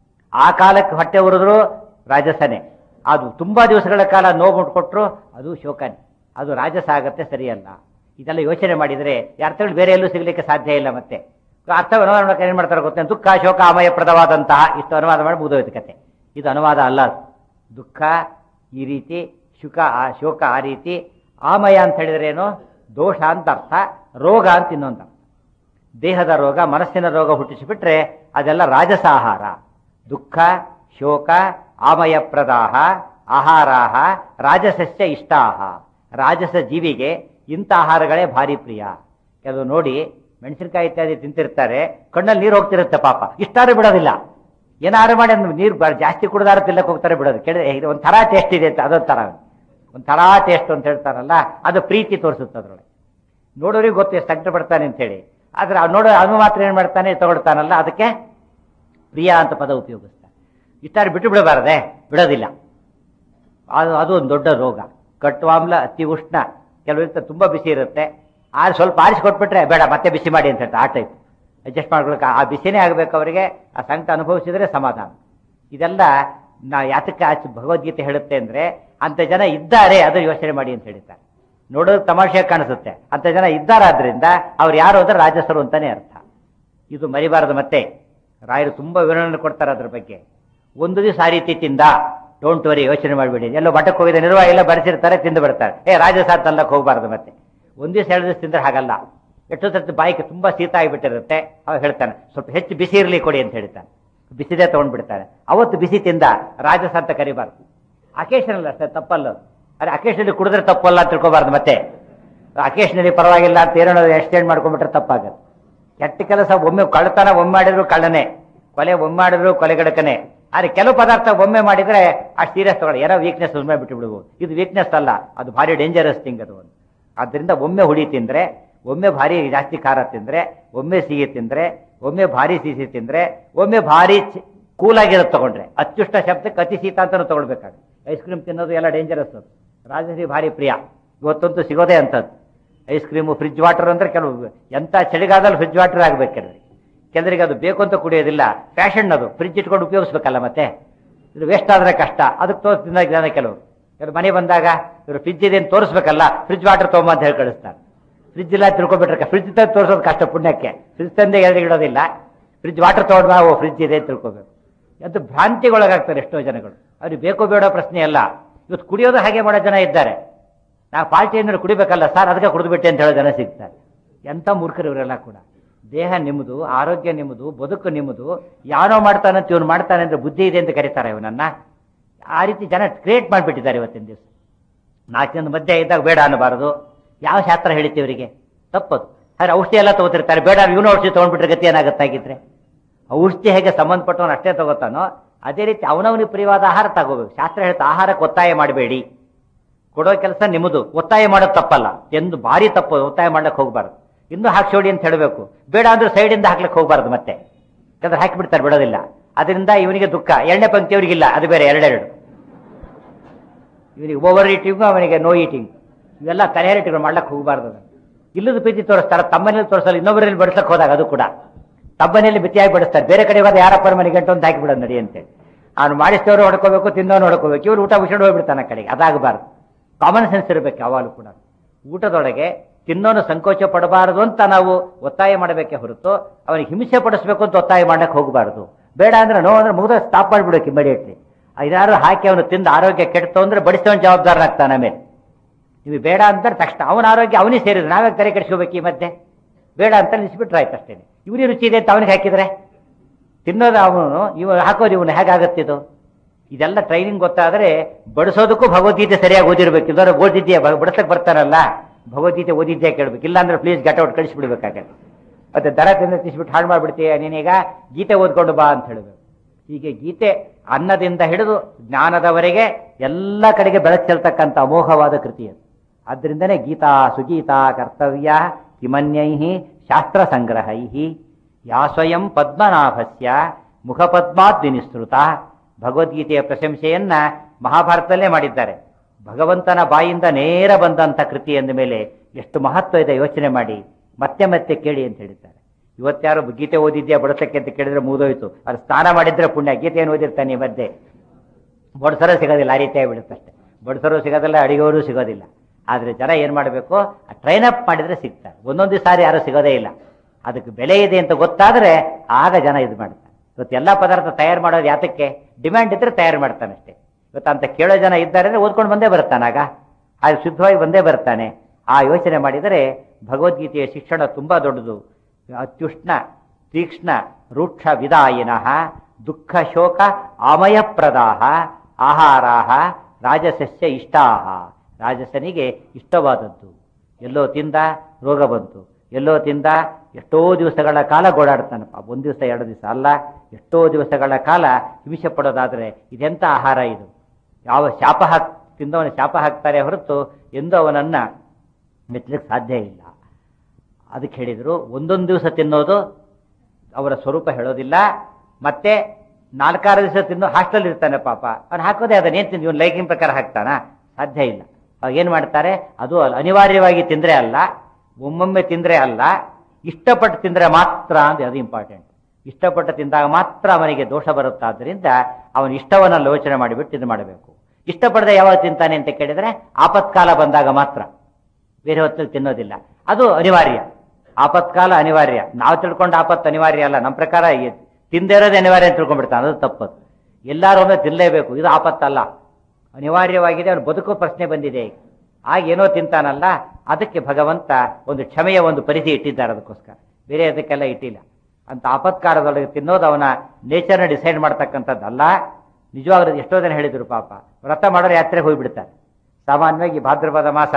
ಆ ಕಾಲಕ್ಕೆ ಹೊಟ್ಟೆ ಉರಿದ್ರು ರಾಜಸನೇ ಅದು ತುಂಬಾ ದಿವಸಗಳ ಕಾಲ ನೋವು ಉಂಟು ಕೊಟ್ಟರು ಅದು ಶೋಕನೇ ಅದು ರಾಜಸ ಆಗತ್ತೆ ಸರಿಯಲ್ಲ ಇದೆಲ್ಲ ಯೋಚನೆ ಮಾಡಿದರೆ ಈ ಅರ್ಥಗಳು ಬೇರೆ ಎಲ್ಲೂ ಸಿಗಲಿಕ್ಕೆ ಸಾಧ್ಯ ಇಲ್ಲ ಮತ್ತೆ ಅರ್ಥ ಅನುವಾದ ಮಾಡಕ್ಕೆ ಏನ್ ಮಾಡ್ತಾರೆ ಗೊತ್ತೇನು ದುಃಖ ಶೋಕ ಅಮಯಪ್ರದವಾದಂತಹ ಇಷ್ಟು ಅನುವಾದ ಮಾಡಿ ಮುಗಿದೋಯ್ತು ಕತೆ ಇದು ಅನುವಾದ ಅಲ್ಲ ಅದು. ದುಃಖ ಈ ರೀತಿ ಶುಕ ಆ ಶೋಕ ಆ ರೀತಿ ಆಮಯ ಅಂತ ಹೇಳಿದ್ರೆ ಏನು ದೋಷ ಅಂತ ಅರ್ಥ ರೋಗ ಅಂತ ಇನ್ನೊಂದು ಅರ್ಥ ದೇಹದ ರೋಗ ಮನಸ್ಸಿನ ರೋಗ ಹುಟ್ಟಿಸಿಬಿಟ್ರೆ ಅದೆಲ್ಲ ರಾಜಸಾಹಾರ ದುಃಖ ಶೋಕ ಆಮಯ ಪ್ರದಾಹ ಆಹಾರಾಹ ರಾಜಸಸ್ಯ ಇಷ್ಟಾಹ ರಾಜಸ ಜೀವಿಗೆ ಇಂಥ ಆಹಾರಗಳೇ ಭಾರಿ ಪ್ರಿಯ ಕೆಲವು ನೋಡಿ ಮೆಣಸಿನಕಾಯಿ ಇತ್ಯಾದಿ ತಿಂತಿರ್ತಾರೆ ಕಣ್ಣಲ್ಲಿ ನೀರು ಹೋಗ್ತಿರುತ್ತೆ ಪಾಪ ಇಷ್ಟಾದ್ರೂ ಬಿಡೋದಿಲ್ಲ ಏನಾರು ಮಾಡಿ ಒಂದು ನೀರು ಬ- ಜಾಸ್ತಿ ಕುಡ್ದಾರ ತಿಲ್ಲಕ್ಕೆ ಹೋಗ್ತಾರೆ ಬಿಡೋದು ಕೇಳಿದ್ರೆ ಇದು ಒಂಥರ ಟೇಸ್ಟ್ ಇದೆ ಅಂತ ಅದೊಂದು ಥರ ಒಂಥರ ಟೇಸ್ಟ್ ಅಂತ ಹೇಳ್ತಾರಲ್ಲ ಅದು ಪ್ರೀತಿ ತೋರಿಸುತ್ತೆ ಅದ್ರೊಳಗೆ ನೋಡೋರಿಗೆ ಗೊತ್ತು ಎಷ್ಟು ಸಂಕಟ ಪಡ್ತಾನೆ ಅಂತೇಳಿ ಆದ್ರೆ ಅವ್ನು ನೋಡೋ ಅವನು ಮಾತ್ರ ಏನು ಮಾಡ್ತಾನೆ ತಗೊಳ್ತಾನಲ್ಲ ಅದಕ್ಕೆ ಪ್ರಿಯ ಅಂತ ಪದ ಉಪಯೋಗಿಸ್ತಾನೆ ಇಷ್ಟಾರು ಬಿಟ್ಟು ಬಿಡಬಾರದೆ ಬಿಡೋದಿಲ್ಲ ಅದು ಅದು ಒಂದು ದೊಡ್ಡ ರೋಗ ಕಟ್ವಾಮ್ಲ ಅತಿ ಉಷ್ಣ ಕೆಲವರಿಂದ ತುಂಬಾ ಬಿಸಿ ಇರುತ್ತೆ ಆದ್ರೆ ಸ್ವಲ್ಪ ಆರಿಸಿ ಕೊಟ್ಬಿಟ್ರೆ ಬೇಡ ಮತ್ತೆ ಬಿಸಿ ಮಾಡಿ ಅಂತ ಹೇಳ್ತಾರೆ ಆ ಟೈಪ್ ಅಡ್ಜಸ್ಟ್ ಮಾಡ್ಕೊಳಕ್ಕೆ ಆ ಬಿಸಿನೇ ಆಗಬೇಕು ಅವರಿಗೆ ಆ ಸಂಕಟ ಅನುಭವಿಸಿದ್ರೆ ಸಮಾಧಾನ ಇದೆಲ್ಲ ನಾ ಯಾತಕ್ಕೆ ಆಚೆ ಭಗವದ್ಗೀತೆ ಹೇಳುತ್ತೆ ಅಂದ್ರೆ ಅಂತ ಜನ ಇದ್ದಾರೆ ಅದು ಯೋಚನೆ ಮಾಡಿ ಅಂತ ಹೇಳ್ತಾರೆ ನೋಡೋದು ತಮಾಷೆ ಕಾಣಿಸುತ್ತೆ ಅಂತ ಜನ ಇದ್ದಾರಾದ್ರಿಂದ ಅವ್ರು ಯಾರು ಅಂದ್ರೆ ರಾಜಸರು ಅಂತಾನೆ ಅರ್ಥ ಇದು ಮರಿಬಾರದು ಮತ್ತೆ ರಾಯರು ತುಂಬಾ ವಿವರಣೆ ಕೊಡ್ತಾರೆ ಅದ್ರ ಬಗ್ಗೆ ಒಂದು ದಿವಸ ಆ ರೀತಿ ತಿಂದ ಡೋಂಟ್ ವರಿ ಯೋಚನೆ ಮಾಡಬೇಡಿ ಎಲ್ಲೋ ಮಠಕ್ಕೆ ಹೋಗಿದ ನಿರ್ವಾಹ ಎಲ್ಲ ಬರೆಸಿರ್ತಾರೆ ತಿಂದು ಬಿಡ್ತಾರೆ ಏ ರಾಜಸ ತಲ್ಲಕ್ಕೆ ಹೋಗಬಾರ್ದು ಮತ್ತೆ ಒಂದ್ ದಿವಸ ಎರಡು ದಿವಸ ತಿಂದ್ರೆ ಹಾಗಲ್ಲ ಎಷ್ಟೋ ಸರ್ತಿ ಬಾಯಿಗೆ ತುಂಬಾ ಶೀತ ಆಗಿಬಿಟ್ಟಿರುತ್ತೆ ಅವಾಗ ಹೇಳ್ತಾನೆ ಸ್ವಲ್ಪ ಹೆಚ್ಚು ಬಿಸಿ ಇರಲಿ ಕೊಡಿ ಅಂತ ಹೇಳ್ತಾನೆ ಬಿಸಿದೇ ತಗೊಂಡ್ಬಿಡ್ತಾನೆ ಅವತ್ತು ಬಿಸಿ ತಿಂದ ರಾಜಸ ಅಂತ ಕರಿಬಾರ್ದು ಅಕೇಶನಲ್ ಅಷ್ಟೇ ತಪ್ಪಲ್ಲ ಅದು. ಅರೆ ಅಕೇಶನಲ್ಲಿ ಕುಡಿದ್ರೆ ತಪ್ಪಲ್ಲ ಅಂತ ತಿಳ್ಕೊಬಾರ್ದು ಮತ್ತೆ ಅಕೇಶನಲ್ಲಿ ಪರವಾಗಿಲ್ಲ ಅಂತ ಏನೋ ಎಕ್ಸ್ಟೆಂಡ್ ಮಾಡ್ಕೊಂಡ್ಬಿಟ್ರೆ ತಪ್ಪಾಗತ್ತೆ ಕೆಟ್ಟ ಕೆಲಸ ಒಮ್ಮೆ ಕಳ್ಳತನ ಒಮ್ಮೆ ಮಾಡಿದ್ರು ಕಳ್ಳನೆ ಕೊಲೆ ಒಮ್ಮೆ ಮಾಡಿದ್ರು ಕೊಲೆಗಡಕನೆ ಆದ್ರೆ ಕೆಲವು ಪದಾರ್ಥ ಒಮ್ಮೆ ಮಾಡಿದ್ರೆ ಅಷ್ಟು ಸೀರಿಯಸ್ ತಗೊಳ್ಳಿ ಏನೋ ವೀಕ್ನೆಸ್ ಒಮ್ಮೆ ಬಿಟ್ಟು ಬಿಡ್ಬೋದು ಇದು ವೀಕ್ನೆಸ್ ಅಲ್ಲ ಅದು ಭಾರಿ ಡೇಂಜರಸ್ ಥಿಂಗ್ ಅದು ಒಂದು ಆದ್ರಿಂದ ಒಮ್ಮೆ ಹುಳಿ ತಿಂದ್ರೆ ಒಮ್ಮೆ ಭಾರಿ ಜಾಸ್ತಿ ಖಾರ ತಿಂದ್ರೆ ಒಮ್ಮೆ ಸಿಹಿ ತಿಂದ್ರೆ ಒಮ್ಮೆ ಭಾರಿ ಸಿಹಿ ತಿಂದ್ರೆ ಒಮ್ಮೆ ಭಾರಿ ಕೂಲ್ ಆಗಿರೋದು ತಗೊಂಡ್ರೆ ಅತ್ಯುಷ್ಟ ಶಬ್ದಕ್ಕೆ ಅತಿ ಶೀತ ಅಂತಾನು ತಗೊಳ್ಬೇಕಾಗುತ್ತೆ ಐಸ್ ಕ್ರೀಮ್ ತಿನ್ನೋದು ಎಲ್ಲ ಡೇಂಜರಸ್ ಅದು ರಾಜಸಿ ಭಾರಿ ಪ್ರಿಯ ಇವತ್ತಂತೂ ಸಿಗೋದೇ ಅಂತದ್ದು ಐಸ್ ಕ್ರೀಮು ಫ್ರಿಜ್ ವಾಟರ್ ಅಂದ್ರೆ ಕೆಲವು ಎಂತ ಚಳಿಗಾಲದಲ್ಲಿ ಫ್ರಿಜ್ ವಾಟರ್ ಆಗ್ಬೇಕು ಕೆಲವರಿಗೆ ಕೆಲವರಿಗೆ ಅದು ಬೇಕು ಅಂತ ಕುಡಿಯೋದಿಲ್ಲ ಫ್ಯಾಷನ್ ಅದು ಫ್ರಿಜ್ ಇಟ್ಕೊಂಡು ಉಪಯೋಗಿಸ್ಬೇಕಲ್ಲ ಮತ್ತೆ ಇದು ವೇಸ್ಟ್ ಆದ್ರೆ ಕಷ್ಟ ಅದಕ್ಕೆ ತೋರಿಸ್ ತಿನ್ನೋಕೆ ಜನ ಕೆಲವರು ಇವ್ರು ಮನೆ ಬಂದಾಗ ಇವರು ಫ್ರಿಜ್ ಇದೆ ಅಂತ ತೋರಿಸ್ಬೇಕಲ್ಲ ಫ್ರಿಜ್ ವಾಟರ್ ತೊಗೊಂಬ ಅಂತ ಹೇಳಿ ಕಳಿಸ್ತಾರೆ ಫ್ರಿಜ್ ಇಲ್ಲ ತಿಳ್ಕೊಬಿಟ್ರೆ ಫ್ರಿಜ್ ತಂದು ತೋರಿಸೋದು ಕಷ್ಟ ಪುಣ್ಯಕ್ಕೆ ಫ್ರಿಜ್ ತಂದೆ ಎದುರಿಗೆ ಇಡೋದಿಲ್ಲ ಫ್ರಿಜ್ ವಾಟರ್ ತೊಗೊಂಡ್ ಬಾ ಓ ಫ್ರಿಜ್ ಇದೆ ಅಂತ ತಿಳ್ಕೊಬೇಕು ಅದು ಭ್ರಾಂತಿಗೊಳಗಾಗ್ತಾರೆ ಎಷ್ಟೋ ಜನಗಳು ಅವ್ರಿಗೆ ಬೇಕೋ ಬೇಡೋ ಪ್ರಶ್ನೆ ಅಲ್ಲ ಇವತ್ತು ಕುಡಿಯೋದು ಹಾಗೆ ಮಾಡೋ ಜನ ಇದ್ದಾರೆ ನಾ ಪಾರ್ಟಿ ಅಂದ್ರೆ ಕುಡಿಬೇಕಲ್ಲ ಸರ್ ಅದಕ್ಕೆ ಕುಡಿದ್ಬಿಟ್ಟೆ ಅಂತ ಹೇಳೋ ಜನ ಸಿಗ್ತಾರೆ ಎಂಥ ಮೂರ್ಖರು ಇವರೆಲ್ಲ ಕೂಡ ದೇಹ ನಿಮ್ಮದು ಆರೋಗ್ಯ ನಿಮ್ಮದು ಬದುಕು ನಿಮ್ಮದು ಯಾರೋ ಮಾಡ್ತಾನಂತ ಇವನು ಮಾಡ್ತಾನೆ ಅಂದ್ರೆ ಬುದ್ಧಿ ಇದೆ ಅಂತ ಕರೀತಾರೆ ಇವನನ್ನ ಆ ರೀತಿ ಜನ ಕ್ರಿಯೇಟ್ ಮಾಡಿಬಿಟ್ಟಿದ್ದಾರೆ ಇವತ್ತಿನ ದಿವಸ ನಾಲ್ಕು ಜನ ಮಧ್ಯೆ ಇದ್ದಾಗ ಬೇಡ ಅನ್ನಬಾರದು ಯಾವ ಶಾಸ್ತ್ರ ಹೇಳಿತ್ತು ಇವರಿಗೆ ತಪ್ಪದು ಆದ್ರೆ ಔಷಧಿ ಎಲ್ಲ ತಗೋತಿರ್ತಾರೆ ಬೇಡ ಇವನು ಔಷಧಿ ತಗೊಂಡ್ಬಿಟ್ರೆ ಗತಿ ಏನಾಗತ್ತಾಗಿದ್ರೆ ಔಷಧಿ ಹೇಗೆ ಸಂಬಂಧಪಟ್ಟವನು ಅಷ್ಟೇ ತಗೋತಾನೋ ಅದೇ ರೀತಿ ಅವನವನಿಗೆ ಪ್ರಿಯವಾದ ಆಹಾರ ತಗೋಬೇಕು ಶಾಸ್ತ್ರ ಹೇಳ್ತಾ ಆಹಾರಕ್ಕೆ ಒತ್ತಾಯ ಮಾಡಬೇಡಿ ಕೊಡೋ ಕೆಲಸ ನಿಮ್ಮದು ಒತ್ತಾಯ ಮಾಡೋದು ತಪ್ಪಲ್ಲ ಎಂದು ಭಾರಿ ತಪ್ಪು ಒತ್ತಾಯ ಮಾಡ್ಲಿಕ್ಕೆ ಹೋಗ್ಬಾರ್ದು ಇನ್ನೂ ಹಾಕ್ಸೋಡಿ ಅಂತ ಹೇಳಬೇಕು ಬೇಡ ಅಂದ್ರೆ ಸೈಡಿಂದ ಹಾಕ್ಲಿಕ್ಕೆ ಹೋಗ್ಬಾರ್ದು ಮತ್ತೆ ಯಾಕಂದ್ರೆ ಹಾಕಿಬಿಡ್ತಾರೆ ಬಿಡೋದಿಲ್ಲ ಅದರಿಂದ ಇವನಿಗೆ ದುಃಖ ಎರಡನೇ ಪಂಕ್ತಿ ಅವರಿಗಿಲ್ಲ ಅದು ಬೇರೆ ಎರಡೆರಡು ಇವನಿಗೆ ಓವರ್ ಈಟಿಂಗು ಅವನಿಗೆ ನೋ ಈಟಿಂಗ್ ಇವೆಲ್ಲ ತಲೆಹರಟಿಗಳು ಮಾಡ್ಲಕ್ಕೆ ಹೋಗಬಾರ್ದು ಇಲ್ಲದ ಪ್ರೀತಿ ತೋರಿಸ್ತಾರೆ ತಮ್ಮನೇಲಿ ತೋರಿಸಲ್ಲ ಇನ್ನೊಬ್ಬರಲ್ಲಿ ಬಡಿಸಕ್ಕೆ ಹೋದಾಗ ಅದು ಕೂಡ ತಮ್ಮನೇಲಿ ಮಿತಿಯಾಗಿ ಬಡಿಸ್ತಾರೆ ಬೇರೆ ಕಡೆ ಹೋದ ಯಾರಪ್ಪರ ಮನೆ ಗಂಟು ಅಂತ ಹಾಕಿಬಿಡೋದು ನಡಿ ಅಂತೇಳಿ ಅವ್ನು ಮಾಡಿಸ್ತೇವ್ರು ಹೊಡ್ಕೋಬೇಕು ತಿನ್ನೋನು ಹೊಡ್ಕೋಬೇಕು ಇವ್ರು ಊಟ ಉಸಿರು ಹೋಗ್ಬಿಡ್ತಾನೆ ಆ ಕಡೆಗೆ ಅದಾಗಬಾರ್ದು ಕಾಮನ್ ಸೆನ್ಸ್ ಇರಬೇಕು ಯಾವಾಗಲೂ ಕೂಡ ಊಟದೊಳಗೆ ತಿನ್ನೋನು ಸಂಕೋಚ ಪಡಬಾರದು ಅಂತ ನಾವು ಒತ್ತಾಯ ಮಾಡಬೇಕೆ ಹೊರತು ಅವನಿಗೆ ಹಿಂಸೆ ಪಡಿಸ್ಬೇಕು ಅಂತ ಒತ್ತಾಯ ಮಾಡಕ್ಕೆ ಹೋಗಬಾರ್ದು ಬೇಡ ಅಂದ್ರೆ ನೋ ಅಂದ್ರೆ ಮುಗಿದ ಸ್ಟಾಪ್ ಮಾಡಿಬಿಡಕ್ಕೆ ಇಮಿಡಿಯೇಟ್ಲಿ ಐದಾರು ಹಾಕಿ ಅವನು ತಿಂದು ಆರೋಗ್ಯ ಕೆಡ್ತು ಅಂದ್ರೆ ಬಡಿಸೋನ್ ಜವಾಬ್ದಾರನಾಗ್ತಾನೆ ಆಮೇಲೆ ನೀವು ಬೇಡ ಅಂದ್ರೆ ತಕ್ಷಣ ಅವನ ಆರೋಗ್ಯ ಅವನಿಗೆ ಸೇರಿದ್ರು ನಾವೇ ತಲೆ ಕೆಡಿಸ್ಕೋಬೇಕು ಈ ಮಧ್ಯೆ ಬೇಡ ಅಂತ ನಿಲ್ಲಿಸ್ಬಿಟ್ರೆ ಆಯ್ತು ಅಷ್ಟೇನೆ ಇವನಿಗೆ ರುಚಿ ಇದೆ ಅಂತ ಅವನಿಗೆ ಹಾಕಿದ್ರೆ ತಿನ್ನೋದು ಅವನು ಇವ ಹಾಕೋದು ಇವನು ಹೇಗಾಗತ್ತಿದು ಇದೆಲ್ಲ ಟ್ರೈನಿಂಗ್ ಗೊತ್ತಾದ್ರೆ ಬಡಿಸೋದಕ್ಕೂ ಭಗವದ್ಗೀತೆ ಸರಿಯಾಗಿ ಓದಿರ್ಬೇಕು ಇಲ್ಲಾಂದ್ರೆ ಓದಿದ್ಯಾ ಬಡಿಸಕ್ ಬರ್ತಾರಲ್ಲ ಭಗವದ್ಗೀತೆ ಓದಿದ್ಯಾ ಕೇಳ್ಬೇಕು ಇಲ್ಲಾಂದ್ರೆ ಪ್ಲೀಸ್ ಗಟ್ ಔಟ್ ಕಳಿಸ್ಬಿಡ್ಬೇಕಾಗತ್ತೆ ಮತ್ತೆ ದರ ತಿಂದ ತಿಸ್ಬಿಟ್ಟು ಹಾಳು ಮಾಡ್ಬಿಡ್ತೀಯ ನೀನೀಗ ಗೀತೆ ಓದ್ಕೊಂಡು ಬಾ ಅಂತ ಹೇಳಬೇಕು ಹೀಗೆ ಗೀತೆ ಅನ್ನದಿಂದ ಹಿಡಿದು ಜ್ಞಾನದವರೆಗೆ ಎಲ್ಲ ಕಡೆಗೆ ಬೆಳಕು ಚೆಲ್ತಕ್ಕಂಥ ಅಮೋಘವಾದ ಕೃತಿ ಅದು ಆದ್ದರಿಂದನೇ ಗೀತಾ ಸುಗೀತಾ ಕರ್ತವ್ಯ ಕಿಮನ್ಯೈ ಶಾಸ್ತ್ರ ಸಂಗ್ರಹೈ ಯಾ ಸ್ವಯಂ ಪದ್ಮನಾಭಸ್ಯ ಮುಖಪದ್ಮಾತ್ ವಿನಿಸ್ತೃತ ಭಗವದ್ಗೀತೆಯ ಪ್ರಶಂಸೆಯನ್ನ ಮಹಾಭಾರತದಲ್ಲೇ ಮಾಡಿದ್ದಾರೆ ಭಗವಂತನ ಬಾಯಿಂದ ನೇರ ಬಂದಂಥ ಕೃತಿ ಎಂದ ಮೇಲೆ ಎಷ್ಟು ಮಹತ್ವ ಇದೆ ಯೋಚನೆ ಮಾಡಿ ಮತ್ತೆ ಮತ್ತೆ ಕೇಳಿ ಅಂತ ಹೇಳಿದ್ದಾರೆ ಇವತ್ಯಾರು ಗೀತೆ ಓದಿದ್ಯಾ ಬಡಸಕ್ಕೆ ಅಂತ ಕೇಳಿದ್ರೆ ಮುಗಿದೋಯ್ತು ಅದು ಸ್ನಾನ ಮಾಡಿದ್ರೆ ಪುಣ್ಯ ಗೀತೆಯನ್ನು ಓದಿರ್ತಾನೆ ಈ ಮಧ್ಯೆ ಬಡಸರ ಸಿಗೋದಿಲ್ಲ ಆ ರೀತಿಯಾಗಿ ಬಿಡುತ್ತಷ್ಟೆ ಬಡಸರು ಸಿಗೋದಿಲ್ಲ ಅಡಿಗೆವರು ಸಿಗೋದಿಲ್ಲ ಆದರೆ ಜನ ಏನು ಮಾಡಬೇಕು ಟ್ರೈನ್ ಅಪ್ ಮಾಡಿದ್ರೆ ಸಿಗ್ತಾರೆ ಒಂದೊಂದು ಸಾರಿ ಯಾರು ಸಿಗೋದೇ ಇಲ್ಲ ಅದಕ್ಕೆ ಬೆಲೆ ಇದೆ ಅಂತ ಗೊತ್ತಾದರೆ ಆಗ ಜನ ಇದು ಮಾಡ್ತಾರೆ ಇವತ್ತು ಎಲ್ಲ ಪದಾರ್ಥ ತಯಾರು ಮಾಡೋದು ಯಾತಕ್ಕೆ ಡಿಮ್ಯಾಂಡ್ ಇದ್ರೆ ತಯಾರು ಮಾಡ್ತಾನೆ ಅಷ್ಟೇ ಇವತ್ತು ಅಂತ ಕೇಳೋ ಜನ ಇದ್ದಾರೆ ಅಂದ್ರೆ ಓದ್ಕೊಂಡು ಬಂದೇ ಬರ್ತಾನಾಗ ಅದು ಶುದ್ಧವಾಗಿ ಬಂದೇ ಬರ್ತಾನೆ ಆ ಯೋಚನೆ ಮಾಡಿದರೆ ಭಗವದ್ಗೀತೆಯ ಶಿಕ್ಷಣ ತುಂಬಾ ದೊಡ್ಡದು ಅತ್ಯುಷ್ಣ ತೀಕ್ಷ್ಣ ರೂಕ್ಷ ವಿದಾಯಿನಃ ದುಃಖ ಶೋಕ ಆಮಯಪ್ರದಾಹ ಆಹಾರಾಹ ರಾಜಸಸ್ಯ ಇಷ್ಟಾಹ ರಾಜಸನಿಗೆ ಇಷ್ಟವಾದದ್ದು ಎಲ್ಲೋ ತಿಂದ ರೋಗ ಬಂತು ಎಲ್ಲೋ ತಿಂದ ಎಷ್ಟೋ ದಿವಸಗಳ ಕಾಲ ಗೋಡಾಡ್ತಾನಪ್ಪ ಒಂದು ದಿವಸ ಎರಡು ದಿವಸ ಅಲ್ಲ ಎಷ್ಟೋ ದಿವಸಗಳ ಕಾಲ ಹಿಂಸೆ ಪಡೋದಾದರೆ ಇದೆಂಥ ಆಹಾರ ಇದು ಯಾವ ಶಾಪ ಹಾಕ್ ತಿಂದವನ ಶಾಪ ಹಾಕ್ತಾರೆ ಹೊರತು ಎಂದೂ ಅವನನ್ನು ಮೆಚ್ಚಲಿಕ್ಕೆ ಸಾಧ್ಯ ಇಲ್ಲ ಅದಕ್ಕೆ ಹೇಳಿದರು ಒಂದೊಂದು ದಿವಸ ತಿನ್ನೋದು ಅವರ ಸ್ವರೂಪ ಹೇಳೋದಿಲ್ಲ ಮತ್ತೆ ನಾಲ್ಕಾರು ದಿವಸ ತಿನ್ನೋ ಹಾಸ್ಟೆಲ್ ಇರ್ತಾನೆ ಪಾಪ ಅವ್ನು ಹಾಕೋದೇ ಅದನ್ನ ಏನು ತಿಂದು ಇವನು ಲೈಕಿನ ಪ್ರಕಾರ ಹಾಕ್ತಾನ ಸಾಧ್ಯ ಇಲ್ಲ ಅವಾಗ ಏನು ಮಾಡ್ತಾರೆ ಅದು ಅಲ್ಲ ಅನಿವಾರ್ಯವಾಗಿ ತಿಂದರೆ ಅಲ್ಲ ಒಮ್ಮೊಮ್ಮೆ ತಿಂದರೆ ಅಲ್ಲ ಇಷ್ಟಪಟ್ಟು ತಿಂದರೆ ಮಾತ್ರ ಅಂದ್ರೆ ಅದು ಇಂಪಾರ್ಟೆಂಟ್ ಇಷ್ಟಪಟ್ಟು ತಿಂದಾಗ ಮಾತ್ರ ಅವನಿಗೆ ದೋಷ ಬರುತ್ತಾದ್ದರಿಂದ ಅವನ ಇಷ್ಟವನ್ನು ಯೋಚನೆ ಮಾಡಿಬಿಟ್ಟು ಇದು ಮಾಡಬೇಕು ಇಷ್ಟಪಡದೆ ಯಾವಾಗ ತಿಂತಾನೆ ಅಂತ ಕೇಳಿದರೆ ಆಪತ್ಕಾಲ ಬಂದಾಗ ಮಾತ್ರ ಬೇರೆ ಹೊತ್ತಲ್ಲಿ ತಿನ್ನೋದಿಲ್ಲ ಅದು ಅನಿವಾರ್ಯ ಆಪತ್ಕಾಲ ಅನಿವಾರ್ಯ ನಾವು ತಿಳ್ಕೊಂಡು ಆಪತ್ತು ಅನಿವಾರ್ಯ ಅಲ್ಲ ನಮ್ಮ ಪ್ರಕಾರ ಈ ತಿಂದೇ ಇರೋದೇ ಅನಿವಾರ್ಯ ಅಂತ ತಿಳ್ಕೊಂಡ್ಬಿಡ್ತಾನೆ ಅದು ತಪ್ಪದು ಎಲ್ಲರೂ ಒಮ್ಮೆ ತಿನ್ನಲೇಬೇಕು ಇದು ಆಪತ್ತಲ್ಲ ಅನಿವಾರ್ಯವಾಗಿದೆ ಅವನು ಬದುಕೋ ಪ್ರಶ್ನೆ ಬಂದಿದೆ ಈಗ ಆಗ ಏನೋ ತಿಂತಾನಲ್ಲ ಅದಕ್ಕೆ ಭಗವಂತ ಒಂದು ಕ್ಷಮೆಯ ಒಂದು ಪರಿಧಿ ಇಟ್ಟಿದ್ದಾರೆ ಅದಕ್ಕೋಸ್ಕರ ಬೇರೆ ಅದಕ್ಕೆಲ್ಲ ಇಟ್ಟಿಲ್ಲ ಅಂತ ಆಪತ್ಕಾಲದೊಳಗೆ ತಿನ್ನೋದು ಅವನ ನೇಚರ್ನ ಡಿಸೈಡ್ ಮಾಡ್ತಕ್ಕಂಥದ್ದಲ್ಲ ನಿಜವಾಗ್ಲೂ ಎಷ್ಟೋ ಜನ ಹೇಳಿದರು ಪಾಪ ವ್ರತ ಮಾಡೋರು ಯಾತ್ರೆಗೆ ಹೋಗಿಬಿಡ್ತಾರೆ ಸಾಮಾನ್ಯವಾಗಿ ಭಾದ್ರಪದ ಮಾಸ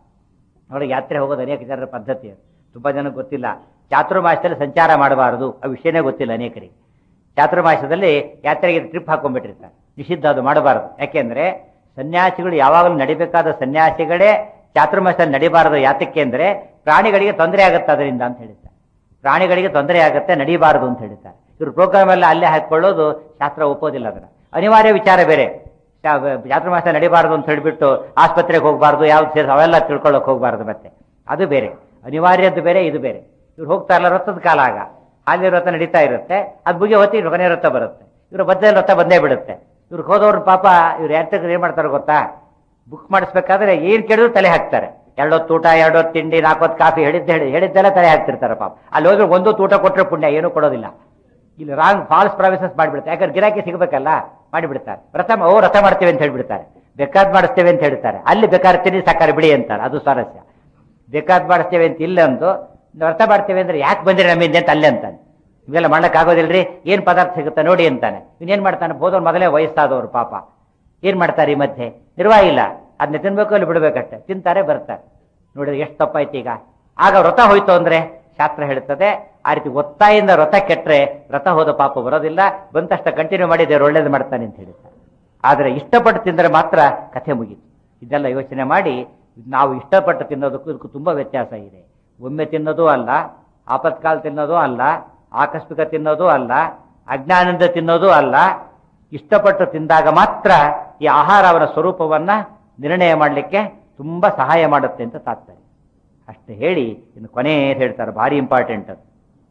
ಅವರಿಗೆ ಯಾತ್ರೆ ಹೋಗೋದು ಅನೇಕ ಜನರ ಪದ್ಧತಿ ಅದು ತುಂಬ ಜನಕ್ಕೆ ಗೊತ್ತಿಲ್ಲ ಚಾತುರ್ಮಾಸದಲ್ಲಿ ಸಂಚಾರ ಮಾಡಬಾರದು ಆ ವಿಷಯನೇ ಗೊತ್ತಿಲ್ಲ ಅನೇಕರಿಗೆ ಚಾತುರ್ಮಾಸದಲ್ಲಿ ಯಾತ್ರೆಗೆ ಟ್ರಿಪ್ ಹಾಕೊಂಡ್ಬಿಟ್ಟಿರ್ತಾರೆ ನಿಷಿದ್ಧ ಅದು ಮಾಡಬಾರದು ಯಾಕೆಂದ್ರೆ ಸನ್ಯಾಸಿಗಳು ಯಾವಾಗಲೂ ನಡಿಬೇಕಾದ ಸನ್ಯಾಸಿಗಳೇ ಚಾತುರ್ಮಾಸದಲ್ಲಿ ನಡಿಬಾರದು ಯಾತಕ್ಕೆ ಅಂದ್ರೆ ಪ್ರಾಣಿಗಳಿಗೆ ತೊಂದರೆ ಆಗುತ್ತೆ ಅದರಿಂದ ಅಂತ ಹೇಳಿದ್ದಾರೆ ಪ್ರಾಣಿಗಳಿಗೆ ತೊಂದರೆ ಆಗುತ್ತೆ ನಡಿಬಾರದು ಅಂತ ಹೇಳಿದ್ದಾರೆ ಇವರು ಪ್ರೋಗ್ರಾಮ್ ಎಲ್ಲ ಅಲ್ಲೇ ಹಾಕೊಳ್ಳೋದು ಶಾಸ್ತ್ರ ಒಪ್ಪೋದಿಲ್ಲ ಅದನ್ನ ಅನಿವಾರ್ಯ ವಿಚಾರ ಬೇರೆ ಚಾತುರ್ಮಾಸ ನಡಿಬಾರದು ಅಂತ ಹೇಳಿಬಿಟ್ಟು ಆಸ್ಪತ್ರೆಗೆ ಹೋಗಬಾರ್ದು ಯಾವ್ದು ಸೇರಿ ಅವೆಲ್ಲ ತಿಳ್ಕೊಳ್ಳೋಕೆ ಹೋಗಬಾರ್ದು ಮತ್ತೆ ಅದು ಬೇರೆ ಅನಿವಾರ್ಯದ್ದು ಬೇರೆ ಇದು ಬೇರೆ ಇವ್ರು ಹೋಗ್ತಾರಲ್ಲ ರಥದ ಕಾಲ ಆಗ ಅಲ್ಲಿ ವ್ರತ ನಡೀತಾ ಇರುತ್ತೆ ಅದು ಮುಗಿ ಹೊತ್ತಿ ಕೊನೆ ವ್ರತ ಬರುತ್ತೆ ಇವ್ರ ಮಧ್ಯದಲ್ಲಿ ವ್ರತ ಬಂದೇ ಬಿಡುತ್ತೆ ಇವ್ರಿಗೆ ಹೋದವ್ರು ಪಾಪ ಇವ್ರು ಯಾತ್ರಿಕರು ಏನ್ ಮಾಡ್ತಾರೆ ಗೊತ್ತಾ ಬುಕ್ ಮಾಡಿಸ್ಬೇಕಾದ್ರೆ ಏನ್ ಕೇಳಿದ್ರು ತಲೆ ಹಾಕ್ತಾರೆ ಎರಡೊತ್ತು ಊಟ ಎರಡೊತ್ತು ತಿಂಡಿ ನಾಲ್ಕೊತ್ತು ಕಾಫಿ ಹೇಳಿದ್ದ ಹೇಳಿ ಹೇಳಿದ್ದೆಲ್ಲ ತಲೆ ಹಾಕ್ತಿರ್ತಾರೆ ಪಾಪ ಅಲ್ಲಿ ಹೋದ್ರೆ ಒಂದು ಊಟ ಕೊಟ್ಟರೆ ಪುಣ್ಯ ಏನೂ ಕೊಡೋದಿಲ್ಲ ಇಲ್ಲಿ ರಾಂಗ್ ಫಾಲ್ಸ್ ಪ್ರಾಮಿಸಸ್ ಮಾಡಿಬಿಡ್ತಾರೆ ಯಾಕಂದ್ರೆ ಗಿರಾಕಿ ಸಿಗಬೇಕಲ್ಲ ಮಾಡಿಬಿಡ್ತಾರೆ ವ್ರತ ಓ ವ್ರತ ಮಾಡ್ತೇವೆ ಅಂತ ಹೇಳ್ಬಿಡ್ತಾರೆ ಬೇಕಾದ್ ಮಾಡಿಸ್ತೇವೆ ಅಂತ ಹೇಳ್ತಾರೆ ಅಲ್ಲಿ ಬೇಕಾದ್ರೆ ತಿನ್ನಿ ಸಾಕಾರ ಬಿಡಿ ಅಂತಾರೆ ಅದು ಸ್ವಾರಸ್ಯ ಬೇಕಾದ್ ಮಾಡಿಸ್ತೇವೆ ಅಂತ ಇಲ್ಲ ಅಂದು ವ್ರತ ಮಾಡ್ತೇವೆ ಅಂದ್ರೆ ಯಾಕೆ ಬಂದ್ರಿ ನಮ್ಮಿಂದ ಅಂತ ಅಲ್ಲೇ ಅಂತಾನೆ ಇವೆಲ್ಲ ಮಾಡಕ್ ಆಗೋದಿಲ್ರಿ ಏನ್ ಪದಾರ್ಥ ಸಿಗುತ್ತೆ ನೋಡಿ ಅಂತಾನೆ ಇನ್ನೇನ್ ಮಾಡ್ತಾನೆ ಹೋದವ್ರು ಮೊದಲೇ ವಯಸ್ಸಾದವ್ರು ಪಾಪ ಏನ್ ಮಾಡ್ತಾರೆ ಈ ಮಧ್ಯೆ ನಿರ್ವಾಹ ಇಲ್ಲ ಅದನ್ನ ತಿನ್ಬೇಕು ಅಲ್ಲಿ ಬಿಡ್ಬೇಕಷ್ಟೆ ತಿಂತಾರೆ ಬರ್ತಾರೆ ನೋಡಿದ್ರೆ ಎಷ್ಟು ತಪ್ಪಾಯ್ತು ಈಗ ಆಗ ವ್ರತ ಹೋಯ್ತು ಅಂದ್ರೆ ಶಾಸ್ತ್ರ ಹೇಳುತ್ತದೆ ಆ ರೀತಿ ಒತ್ತಾಯಿಂದ ವ್ರತ ಕೆಟ್ರೆ ವ್ರತ ಹೋದ ಪಾಪ ಬರೋದಿಲ್ಲ ಬಂತಷ್ಟ ಕಂಟಿನ್ಯೂ ಮಾಡಿ ದೇವ್ರು ಒಳ್ಳೇದು ಮಾಡ್ತಾನೆ ಅಂತ ಹೇಳ್ತಾರೆ ಆದರೆ ಇಷ್ಟಪಟ್ಟು ತಿಂದರೆ ಮಾತ್ರ ಕಥೆ ಮುಗೀತು ಇದೆಲ್ಲ ಯೋಚನೆ ಮಾಡಿ ನಾವು ಇಷ್ಟಪಟ್ಟು ತಿನ್ನೋದಕ್ಕೂ ಇದಕ್ಕೂ ತುಂಬ ವ್ಯತ್ಯಾಸ ಇದೆ ಒಮ್ಮೆ ತಿನ್ನೋದು ಅಲ್ಲ ಆಪತ್ಕಾಲ ತಿನ್ನೋದು ಅಲ್ಲ ಆಕಸ್ಮಿಕ ತಿನ್ನೋದು ಅಲ್ಲ ಅಜ್ಞಾನದಿಂದ ತಿನ್ನೋದು ಅಲ್ಲ ಇಷ್ಟಪಟ್ಟು ತಿಂದಾಗ ಮಾತ್ರ ಈ ಆಹಾರ ಅವನ ಸ್ವರೂಪವನ್ನ ನಿರ್ಣಯ ಮಾಡಲಿಕ್ಕೆ ತುಂಬಾ ಸಹಾಯ ಮಾಡುತ್ತೆ ಅಂತ ತಾತ್ಪರ್ಯ ಅಷ್ಟು ಹೇಳಿ ಇನ್ನು ಕೊನೆ ಹೇಳ್ತಾರೆ ಭಾರಿ ಇಂಪಾರ್ಟೆಂಟ್ ಅದು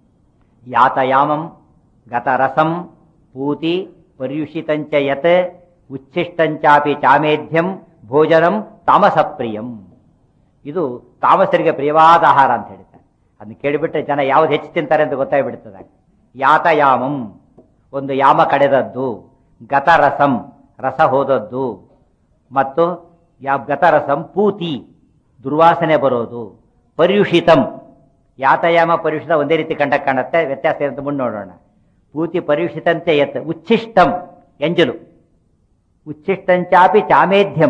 ಯಾತಯಾಮಂ ಗತರಸಂ ಪೂತಿ ಪರ್ಯುಷಿತಂಚ ಯತ್ ಉಚ್ಛಿಷ್ಟಂಚಾಪಿ ಚಾಮೇಧ್ಯಂ ಭೋಜನಂ ತಾಮಸಪ್ರಿಯಂ ಇದು ತಾಮಸರಿಗೆ ಪ್ರಿಯವಾದ ಆಹಾರ ಅಂತ ಹೇಳ್ತಾರೆ ಅದನ್ನ ಕೇಳಿಬಿಟ್ರೆ ಜನ ಯಾವ್ದು ಹೆಚ್ಚು ತಿಂತಾರೆ ಅಂತ ಗೊತ್ತಾಗ್ಬಿಡ್ತದೆ ಯಾತಯಾಮಂ ಒಂದು ಯಾಮ ಕಡೆದದ್ದು ಗತರಸಂ ರಸ ಹೋದದ್ದು ಮತ್ತು ಯಾ ಗತರಸಂ ಪೂತಿ ದುರ್ವಾಸನೆ ಬರೋದು ಪರ್ಯುಷಿತಂ ಯಾತಯಾಮ ಪರ್ಯುಷಿತ ಒಂದೇ ರೀತಿ ಕಂಡ ಕಾಣುತ್ತೆ ವ್ಯತ್ಯಾಸ ಏನಂತ ಮುಂದೆ ನೋಡೋಣ ಪೂತಿ ಪರ್ಯುಷಿತಂತೆ ಯತ್ ಉಚ್ಛಿಷ್ಟಂ ಎಂಜಲು ಉಚ್ಛಿಷ್ಟಂಚಾಪಿ ಚಾಮೇಧ್ಯಂ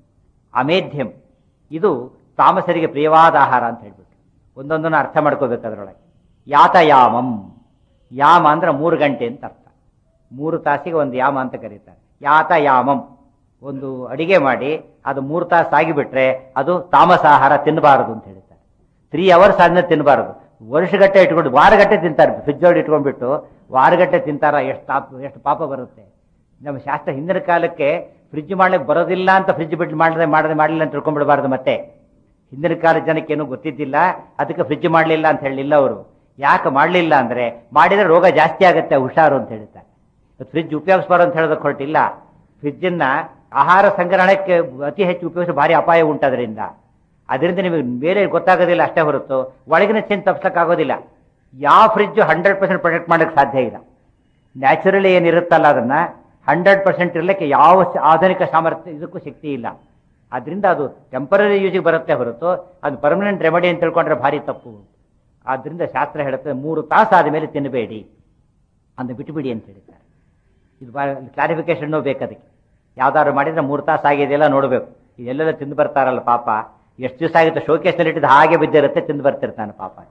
ಅಮೇಧ್ಯಂ ಇದು ತಾಮಸರಿಗೆ ಪ್ರಿಯವಾದ ಆಹಾರ ಅಂತ ಹೇಳ್ಬಿಟ್ಟು ಒಂದೊಂದನ್ನು ಅರ್ಥ ಮಾಡ್ಕೋಬೇಕು ಅದರೊಳಗೆ ಯಾತಯಾಮಂ ಯಾಮ ಅಂದ್ರೆ ಮೂರು ಗಂಟೆ ಅಂತ ಅರ್ಥ ಮೂರು ತಾಸಿಗೆ ಒಂದು ಯಾಮ ಅಂತ ಕರೀತಾರೆ ಯಾತಯಾಮಂ ಒಂದು ಅಡಿಗೆ ಮಾಡಿ ಅದು ಮೂರು ತಾಸು ಆಗಿಬಿಟ್ರೆ ಅದು ತಾಮಸ ಆಹಾರ ತಿನ್ನಬಾರದು ಅಂತ ಹೇಳ್ತಾರೆ ತ್ರೀ ಅವರ್ಸ್ ಆದ್ಮೇಲೆ ತಿನ್ನಬಾರದು ವರ್ಷಗಟ್ಟೆ ಇಟ್ಕೊಂಡು ವಾರಗಟ್ಟೆ ತಿಂತಾರೆ ಫ್ರಿಜ್ ಒಳಗೆ ಇಟ್ಕೊಂಡ್ಬಿಟ್ಟು ವಾರಗಟ್ಟೆ ತಿಂತಾರ ಎಷ್ಟು ತಾಪ ಎಷ್ಟು ಪಾಪ ಬರುತ್ತೆ ನಮ್ಮ ಶಾಸ್ತ್ರ ಹಿಂದಿನ ಕಾಲಕ್ಕೆ ಫ್ರಿಜ್ ಮಾಡ್ಲಿಕ್ಕೆ ಬರೋದಿಲ್ಲ ಅಂತ ಫ್ರಿಜ್ ಬಿಟ್ಟು ಮಾಡದೆ ಮಾಡದೆ ಮಾಡಲಿಲ್ಲ ಅಂತ ತಿಳ್ಕೊಂಡ್ಬಿಡಬಾರ್ದು ಮತ್ತೆ ಹಿಂದಿನ ಕಾಲದ ಜನಕ್ಕೆ ಏನೂ ಗೊತ್ತಿದ್ದಿಲ್ಲ ಅದಕ್ಕೆ ಫ್ರಿಜ್ ಮಾಡಲಿಲ್ಲ ಅಂತ ಹೇಳಲಿಲ್ಲ ಅವರು ಯಾಕೆ ಮಾಡಲಿಲ್ಲ ಅಂದ್ರೆ ಮಾಡಿದ್ರೆ ರೋಗ ಜಾಸ್ತಿ ಆಗುತ್ತೆ ಹುಷಾರು ಅಂತ ಹೇಳ್ತಾರೆ ಫ್ರಿಜ್ ಉಪಯೋಗಿಸ್ಬಾರ್ದು ಅಂತ ಹೇಳೋದಕ್ಕೆ ಹೊರಟಿಲ್ಲ ಫ್ರಿಜ್ಜನ್ನ ಆಹಾರ ಸಂಗ್ರಹಣಕ್ಕೆ ಅತಿ ಹೆಚ್ಚು ಉಪಯೋಗಿಸಿ ಭಾರಿ ಅಪಾಯ ಉಂಟದರಿಂದ ಅದರಿಂದ ನಿಮಗೆ ಬೇರೆ ಗೊತ್ತಾಗೋದಿಲ್ಲ ಅಷ್ಟೇ ಹೊರತು ಒಳಗಿನ ಚಿನ್ ತಪ್ಸಕ್ಕಾಗೋದಿಲ್ಲ ಯಾವ ಫ್ರಿಜ್ ಹಂಡ್ರೆಡ್ ಪರ್ಸೆಂಟ್ ಪ್ರೊಟೆಕ್ಟ್ ಮಾಡೋಕ್ಕೆ ಸಾಧ್ಯ ಇಲ್ಲ ನ್ಯಾಚುರಲಿ ಏನಿರುತ್ತಲ್ಲ ಅದನ್ನ ಹಂಡ್ರೆಡ್ ಪರ್ಸೆಂಟ್ ಇರಲಿಕ್ಕೆ ಯಾವ ಸ- ಆಧುನಿಕ ಸಾಮರ್ಥ್ಯ ಇದಕ್ಕೂ ಶಕ್ತಿ ಇಲ್ಲ ಅದರಿಂದ ಅದು ಟೆಂಪರರಿ ಯೂಸಿಗೆ ಬರುತ್ತೆ ಹೊರತು ಅದು ಪರ್ಮನೆಂಟ್ ರೆಮಿಡಿ ಅಂತ ತಿಳ್ಕೊಂಡ್ರೆ ಭಾರಿ ತಪ್ಪು ಆದ್ರಿಂದ ಶಾಸ್ತ್ರ ಹೇಳುತ್ತೆ ಮೂರು ತಾಸು ಆದಮೇಲೆ ತಿನ್ನಬೇಡಿ ಅಂತ ಬಿಟ್ಟುಬಿಡಿ ಅಂತ ಹೇಳ್ತಾರೆ ಇದು ಕ್ಲಾರಿಫಿಕೇಶನ್ ಬೇಕು ಅದಕ್ಕೆ ಯಾವ್ದಾದ್ರು ಮಾಡಿದ್ರೆ ಮೂರು ತಾಸು ಆಗಿದೆಯಲ್ಲ ನೋಡಬೇಕು ಇದೆಲ್ಲೆಲ್ಲ ತಿಂದು ಬರ್ತಾರಲ್ಲ ಪಾಪ ಎಷ್ಟು ದಿವಸ ಆಗಿತ್ತು ಶೋಕೇಸ್ನಲ್ಲಿ ಇಟ್ಟಿದ್ದು ಹಾಗೆ ಬಿದ್ದಿರುತ್ತೆ ತಿಂದು ಬರ್ತಿರ್ತಾನೆ ಪಾಪ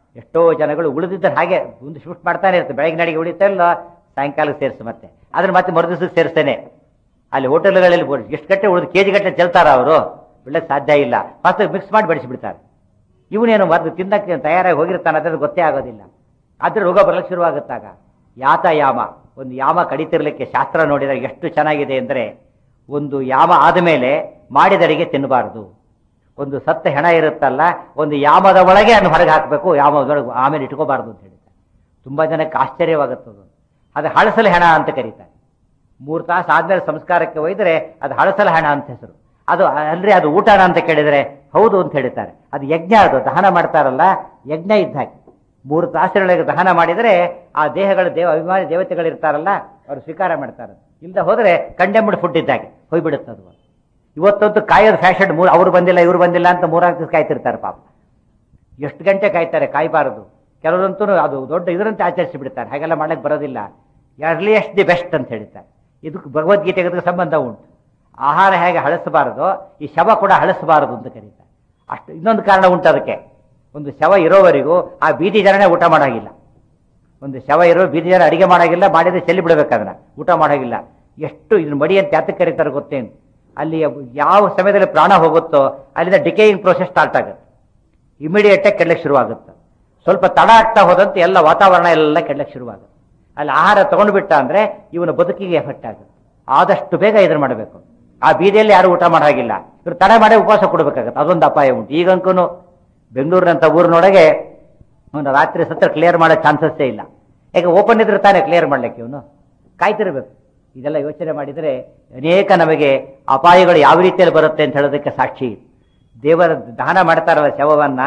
ಎಷ್ಟೋ ಜನಗಳು ಉಳಿದಿದ್ದರೆ ಹಾಗೆ ಮುಂದೆ ಶಿಫ್ಟ್ ಮಾಡ್ತಾನೆ ಇರುತ್ತೆ ಬೆಳಗಿನ ಅಡಿಗೆ ಉಳಿತಾ ಇಲ್ಲ ಸಾಯಂಕಾಲಕ್ಕೆ ಸೇರಿಸಿ ಮತ್ತೆ ಅದನ್ನ ಮತ್ತೆ ಮರುದಿವಸಕ್ಕೆ ಸೇರಿಸ್ತೇನೆ ಅಲ್ಲಿ ಹೋಟೆಲ್ಗಳಲ್ಲಿ ಎಷ್ಟು ಗಂಟೆ ಉಳಿದು ಕೆ ಜಿ ಗಂಟೆ ಚೆಲ್ತಾರ ಅವರು ಬಿಡಕ್ಕೆ ಸಾಧ್ಯ ಇಲ್ಲ ಫಸ್ಟ್ ಮಿಕ್ಸ್ ಮಾಡಿ ಬಡಿಸಿಬಿಡ್ತಾರೆ ಇವನೇನು ಮೊದಲು ತಿನ್ನಕ್ಕೆ ತಯಾರಾಗಿ ಹೋಗಿರ್ತಾನೆ ಅದ್ರ ಗೊತ್ತೇ ಆಗೋದಿಲ್ಲ ಆದ್ರೆ ರೋಗ ಬರಲಿಕ್ಕೆ ಶುರುವಾಗುತ್ತಾಗ ಯಾತಯಾಮ ಒಂದು ಯಾಮ ಕಡಿತಿರ್ಲಿಕ್ಕೆ ಶಾಸ್ತ್ರ ನೋಡಿದರೆ ಎಷ್ಟು ಚೆನ್ನಾಗಿದೆ ಅಂದರೆ ಒಂದು ಯಾಮ ಆದಮೇಲೆ ಮಾಡಿದರಿಗೆ ತಿನ್ನಬಾರದು ಒಂದು ಸತ್ತ ಹೆಣ ಇರುತ್ತಲ್ಲ ಒಂದು ಯಾಮದ ಒಳಗೆ ಅದನ್ನು ಹೊರಗೆ ಹಾಕಬೇಕು ಯಾಮದೊಳಗೆ ಆಮೇಲೆ ಇಟ್ಕೋಬಾರ್ದು ಅಂತ ಹೇಳ್ತಾರೆ ತುಂಬ ಜನಕ್ಕೆ ಆಶ್ಚರ್ಯವಾಗುತ್ತದು ಅದು ಹಳಸಲ ಹೆಣ ಅಂತ ಕರೀತಾರೆ ಮೂರು ತಾಸು ಆದ್ಮೇಲೆ ಸಂಸ್ಕಾರಕ್ಕೆ ಒಯ್ದರೆ ಅದು ಹಳಸಲ ಹೆಣ ಅಂತ ಹೆಸರು ಅದು ಅಲ್ರಿ ಅದು ಊಟನ ಅಂತ ಕೇಳಿದರೆ ಹೌದು ಅಂತ ಹೇಳ್ತಾರೆ ಅದು ಯಜ್ಞ ಅದು ದಹನ ಮಾಡ್ತಾರಲ್ಲ ಯಜ್ಞ ಇದ್ದ ಹಾಗೆ ಮೂರು ತಾಸಿನೊಳಗೆ ದಹನ ಮಾಡಿದರೆ ಆ ದೇಹಗಳ ದೇವ ಅಭಿಮಾನಿ ದೇವತೆಗಳಿರ್ತಾರಲ್ಲ ಅವರು ಸ್ವೀಕಾರ ಮಾಡ್ತಾರೆ ಇಲ್ಲದೆ ಹೋದರೆ ಕಂಡೆಮ್ಡ್ ಫುಡ್ ಇದ್ದಾಗೆ ಹೋಗ್ಬಿಡುತ್ತೆ ಅದು ಇವತ್ತಂತೂ ಕಾಯೋದು ಫ್ಯಾಷನ್ ಮೂರು ಅವ್ರು ಬಂದಿಲ್ಲ ಇವ್ರು ಬಂದಿಲ್ಲ ಅಂತ ಮೂರಾರು ದಿವಸ ಕಾಯ್ತಿರ್ತಾರೆ ಪಾಪ ಎಷ್ಟು ಗಂಟೆ ಕಾಯ್ತಾರೆ ಕಾಯಬಾರದು ಕೆಲವರಂತೂ ಅದು ದೊಡ್ಡ ಇದರಂತೆ ಆಚರಿಸಿ ಬಿಡ್ತಾರೆ ಹಾಗೆಲ್ಲ ಮಾಡಕ್ಕೆ ಬರೋದಿಲ್ಲ ಅರ್ಲಿಯಸ್ಟ್ ದಿ ಬೆಸ್ಟ್ ಅಂತ ಹೇಳ್ತಾರೆ ಇದಕ್ಕೆ ಭಗವದ್ಗೀತೆಗೆ ಅದಕ್ಕೆ ಸಂಬಂಧ ಉಂಟು ಆಹಾರ ಹೇಗೆ ಹಳಸಬಾರದು ಈ ಶವ ಕೂಡ ಹಳಸಬಾರದು ಅಂತ ಕರೀತಾರೆ ಅಷ್ಟು ಇನ್ನೊಂದು ಕಾರಣ ಉಂಟು ಅದಕ್ಕೆ ಒಂದು ಶವ ಇರೋವರೆಗೂ ಆ ಬೀದಿ ಜನನೇ ಊಟ ಮಾಡೋಗಿಲ್ಲ ಒಂದು ಶವ ಇರೋ ಬೀದಿ ಜನ ಅಡಿಗೆ ಮಾಡೋಗಿಲ್ಲ ಮಾಡಿದ್ರೆ ಚೆಲ್ಲಿ ಬಿಡಬೇಕು ಅದನ್ನ ಊಟ ಮಾಡೋಗಿಲ್ಲ ಎಷ್ಟು ಇದನ್ನ ಮಡಿ ಅಂತ ಯಾತಕ್ಕೆ ಕರೀತಾರೆ ಗೊತ್ತೇನು ಅಲ್ಲಿ ಯಾವ ಸಮಯದಲ್ಲಿ ಪ್ರಾಣ ಹೋಗುತ್ತೋ ಅಲ್ಲಿಂದ ಡಿಕೇಯಿಂಗ್ ಪ್ರೋಸೆಸ್ ಸ್ಟಾರ್ಟ್ ಆಗುತ್ತೆ ಇಮಿಡಿಯೇಟ್ ಆಗಿ ಕೆಡ್ಲಕ್ಕೆ ಶುರುವಾಗುತ್ತೆ ಸ್ವಲ್ಪ ತಡ ಆಗ್ತಾ ಹೋದಂತೆ ಎಲ್ಲ ವಾತಾವರಣ ಎಲ್ಲ ಕೆಡ್ಲಕ್ಕೆ ಶುರುವಾಗುತ್ತೆ ಅಲ್ಲಿ ಆಹಾರ ತಗೊಂಡು ಬಿಟ್ಟ ಅಂದ್ರೆ ಇವನ ಬದುಕಿಗೆ ಎಫೆಕ್ಟ್ ಆಗುತ್ತೆ ಆದಷ್ಟು ಬೇಗ ಇದನ್ನ ಮಾಡಬೇಕು ಆ ಬೀದಿಯಲ್ಲಿ ಯಾರು ಊಟ ಮಾಡಾಗಿಲ್ಲ ಇವ್ರು ತಡ ಮಾಡಿ ಉಪವಾಸ ಕೊಡಬೇಕಾಗತ್ತೆ ಅದೊಂದು ಅಪಾಯ ಉಂಟು ಈಗಂಕೂ ಬೆಂಗಳೂರಿನಂತ ಊರಿನೊಳಗೆ ಅವನು ರಾತ್ರಿ ಸತ್ರ ಕ್ಲಿಯರ್ ಮಾಡೋ ಚಾನ್ಸಸ್ಸೇ ಇಲ್ಲ ಯಾಕೆ ಓಪನ್ ಇದ್ರೆ ತಾನೇ ಕ್ಲಿಯರ್ ಮಾಡ್ಲಿಕ್ಕೆ ಇವನು ಕಾಯ್ತಿರ್ಬೇಕು ಇದೆಲ್ಲ ಯೋಚನೆ ಮಾಡಿದರೆ ಅನೇಕ ನಮಗೆ ಅಪಾಯಗಳು ಯಾವ ರೀತಿಯಲ್ಲಿ ಬರುತ್ತೆ ಅಂತ ಹೇಳೋದಕ್ಕೆ ಸಾಕ್ಷಿ ದೇವರ ದಹನ ಮಾಡ್ತಾರಲ್ಲ ಶವವನ್ನ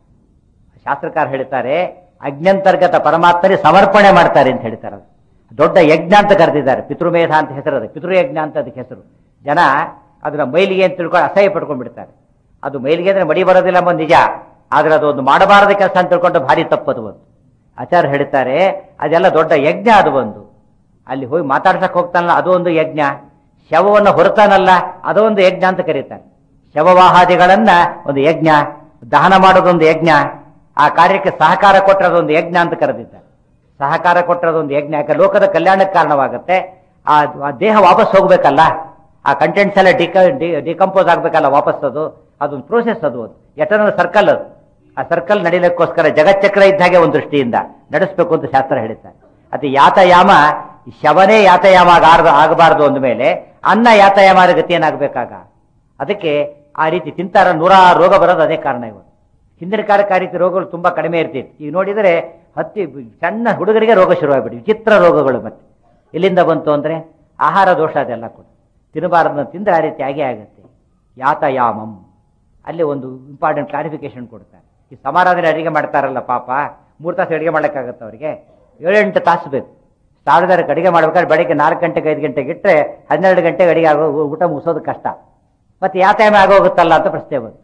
ಶಾಸ್ತ್ರಕಾರ ಹೇಳ್ತಾರೆ ಅಜ್ಞಂತರ್ಗತ ಪರಮಾತ್ಮನೇ ಸಮರ್ಪಣೆ ಮಾಡ್ತಾರೆ ಅಂತ ಹೇಳ್ತಾರೆ ಅದು. ದೊಡ್ಡ ಯಜ್ಞ ಅಂತ ಕರೆದಿದ್ದಾರೆ ಪಿತೃಮೇಧ ಅಂತ ಹೆಸರು ಅದು ಪಿತೃಯಜ್ಞ ಅಂತ ಅದಕ್ಕೆ ಹೆಸರು ಜನ ಅದನ್ನ ಮೈಲಿಗೆ ಅಂತ ತಿಳ್ಕೊಂಡು ಅಸಹ್ಯ ಪಡ್ಕೊಂಡ್ಬಿಡ್ತಾರೆ ಅದು ಮೈಲಿಗೆ ಅಂದ್ರೆ ಮಡಿ ಬರೋದಿಲ್ಲ ಎಂಬ ನಿಜ ಆದ್ರೆ ಅದು ಒಂದು ಮಾಡಬಾರದ ಕೆಲಸ ಅಂತ ತಿಳ್ಕೊಂಡು ಭಾರಿ ತಪ್ಪದು ಒಂದು ಆಚಾರ್ಯ ಹೇಳ್ತಾರೆ ಅದೆಲ್ಲ ದೊಡ್ಡ ಯಜ್ಞ ಅದು ಒಂದು ಅಲ್ಲಿ ಹೋಗಿ ಮಾತಾಡ್ಸಕ್ ಹೋಗ್ತಾನಲ್ಲ ಅದು ಒಂದು ಯಜ್ಞ ಶವವನ್ನು ಹೊರತಾನಲ್ಲ ಅದೊಂದು ಯಜ್ಞ ಅಂತ ಕರೀತಾರೆ ಶವವಾಹಾದಿಗಳನ್ನ ಒಂದು ಯಜ್ಞ ದಹನ ಮಾಡೋದೊಂದು ಯಜ್ಞ ಆ ಕಾರ್ಯಕ್ಕೆ ಸಹಕಾರ ಕೊಟ್ಟರದೊಂದು ಯಜ್ಞ ಅಂತ ಕರೆದಿದ್ದಾರೆ ಸಹಕಾರ ಕೊಟ್ಟರದೊಂದು ಯಜ್ಞ ಯಾಕೆ ಲೋಕದ ಕಲ್ಯಾಣಕ್ಕೆ ಕಾರಣವಾಗುತ್ತೆ ಆ ಆ ದೇಹ ವಾಪಸ್ ಹೋಗ್ಬೇಕಲ್ಲ ಆ ಕಂಟೆಂಟ್ಸ್ ಎಲ್ಲ ಡಿಕ ಡಿಕಂಪೋಸ್ ಆಗ್ಬೇಕಲ್ಲ ವಾಪಸ್ ಅದು ಅದೊಂದು ಪ್ರೋಸೆಸ್ ಅದು ಅದು ಎಟರ್ನಲ್ ಸರ್ಕಲ್ ಅದು ಆ ಸರ್ಕಲ್ ನಡೀಲಿಕ್ಕೋಸ್ಕರ ಜಗಚ್ಚಕ್ರ ಇದ್ದ ಹಾಗೆ ಒಂದು ದೃಷ್ಟಿಯಿಂದ ನಡೆಸಬೇಕು ಅಂತ ಶಾಸ್ತ್ರ ಹೇಳ್ತಾರೆ ಅದು ಯಾತಯಾಮ ಈ ಶವನೇ ಯಾತಯಾಮ ಆಗಾರ್ದು ಆಗಬಾರದು ಅಂದ ಮೇಲೆ ಅನ್ನ ಯಾತಯಾಮರ ಗತಿ ಏನಾಗಬೇಕಾಗ ಅದಕ್ಕೆ ಆ ರೀತಿ ತಿಂತಾರ ನೂರಾರು ರೋಗ ಬರೋದು ಅದೇ ಕಾರಣ ಇವತ್ತು ಹಿಂದಿನ ಕಾಲಕ್ಕೆ ಆ ರೀತಿ ರೋಗಗಳು ತುಂಬಾ ಕಡಿಮೆ ಇರ್ತಿತ್ತು ಈಗ ನೋಡಿದರೆ ಹತ್ತಿ ಸಣ್ಣ ಹುಡುಗರಿಗೆ ರೋಗ ಶುರುವಾಗ್ಬಿಟ್ಟು ವಿಚಿತ್ರ ರೋಗಗಳು ಮತ್ತೆ ಎಲ್ಲಿಂದ ಬಂತು ಅಂದ್ರೆ ಆಹಾರ ದೋಷ ಅದೆಲ್ಲ ಕೂಡ ತಿನ್ನಬಾರದನ್ನ ತಿಂದ್ರೆ ಆ ರೀತಿ ಆಗೇ ಆಗುತ್ತೆ ಯಾತಯಾಮಂ ಅಲ್ಲಿ ಒಂದು ಇಂಪಾರ್ಟೆಂಟ್ ಕ್ಲಾರಿಫಿಕೇಶನ್ ಕೊಡ್ತಾರೆ ಈ ಸಮಾರಾಧನೆ ಅಡಿಗೆ ಮಾಡ್ತಾರಲ್ಲ ಪಾಪ ಮೂರು ತಾಸು ಅಡಿಗೆ ಮಾಡ್ಲಿಕ್ಕಾಗತ್ತೆ ಅವರಿಗೆ ಏಳೆಂಟು ತಾಸು ಬೇಕು ಸಾವಿರದಾರಕ್ಕೆ ಅಡಿಗೆ ಮಾಡ್ಬೇಕಾದ್ರೆ ಬೆಳಿಗ್ಗೆ ನಾಲ್ಕು ಗಂಟೆಗೆ ಐದು ಗಂಟೆಗೆ ಇಟ್ಟರೆ ಹನ್ನೆರಡು ಗಂಟೆಗೆ ಅಡಿಗೆ ಆಗೋ ಊಟ ಮುಗಿಸೋದು ಕಷ್ಟ ಮತ್ತೆ ಯಾವ ಟೈಮ್ ಆಗೋಗುತ್ತಲ್ಲ ಅಂತ ಪ್ರಶ್ನೆ ಬಂತು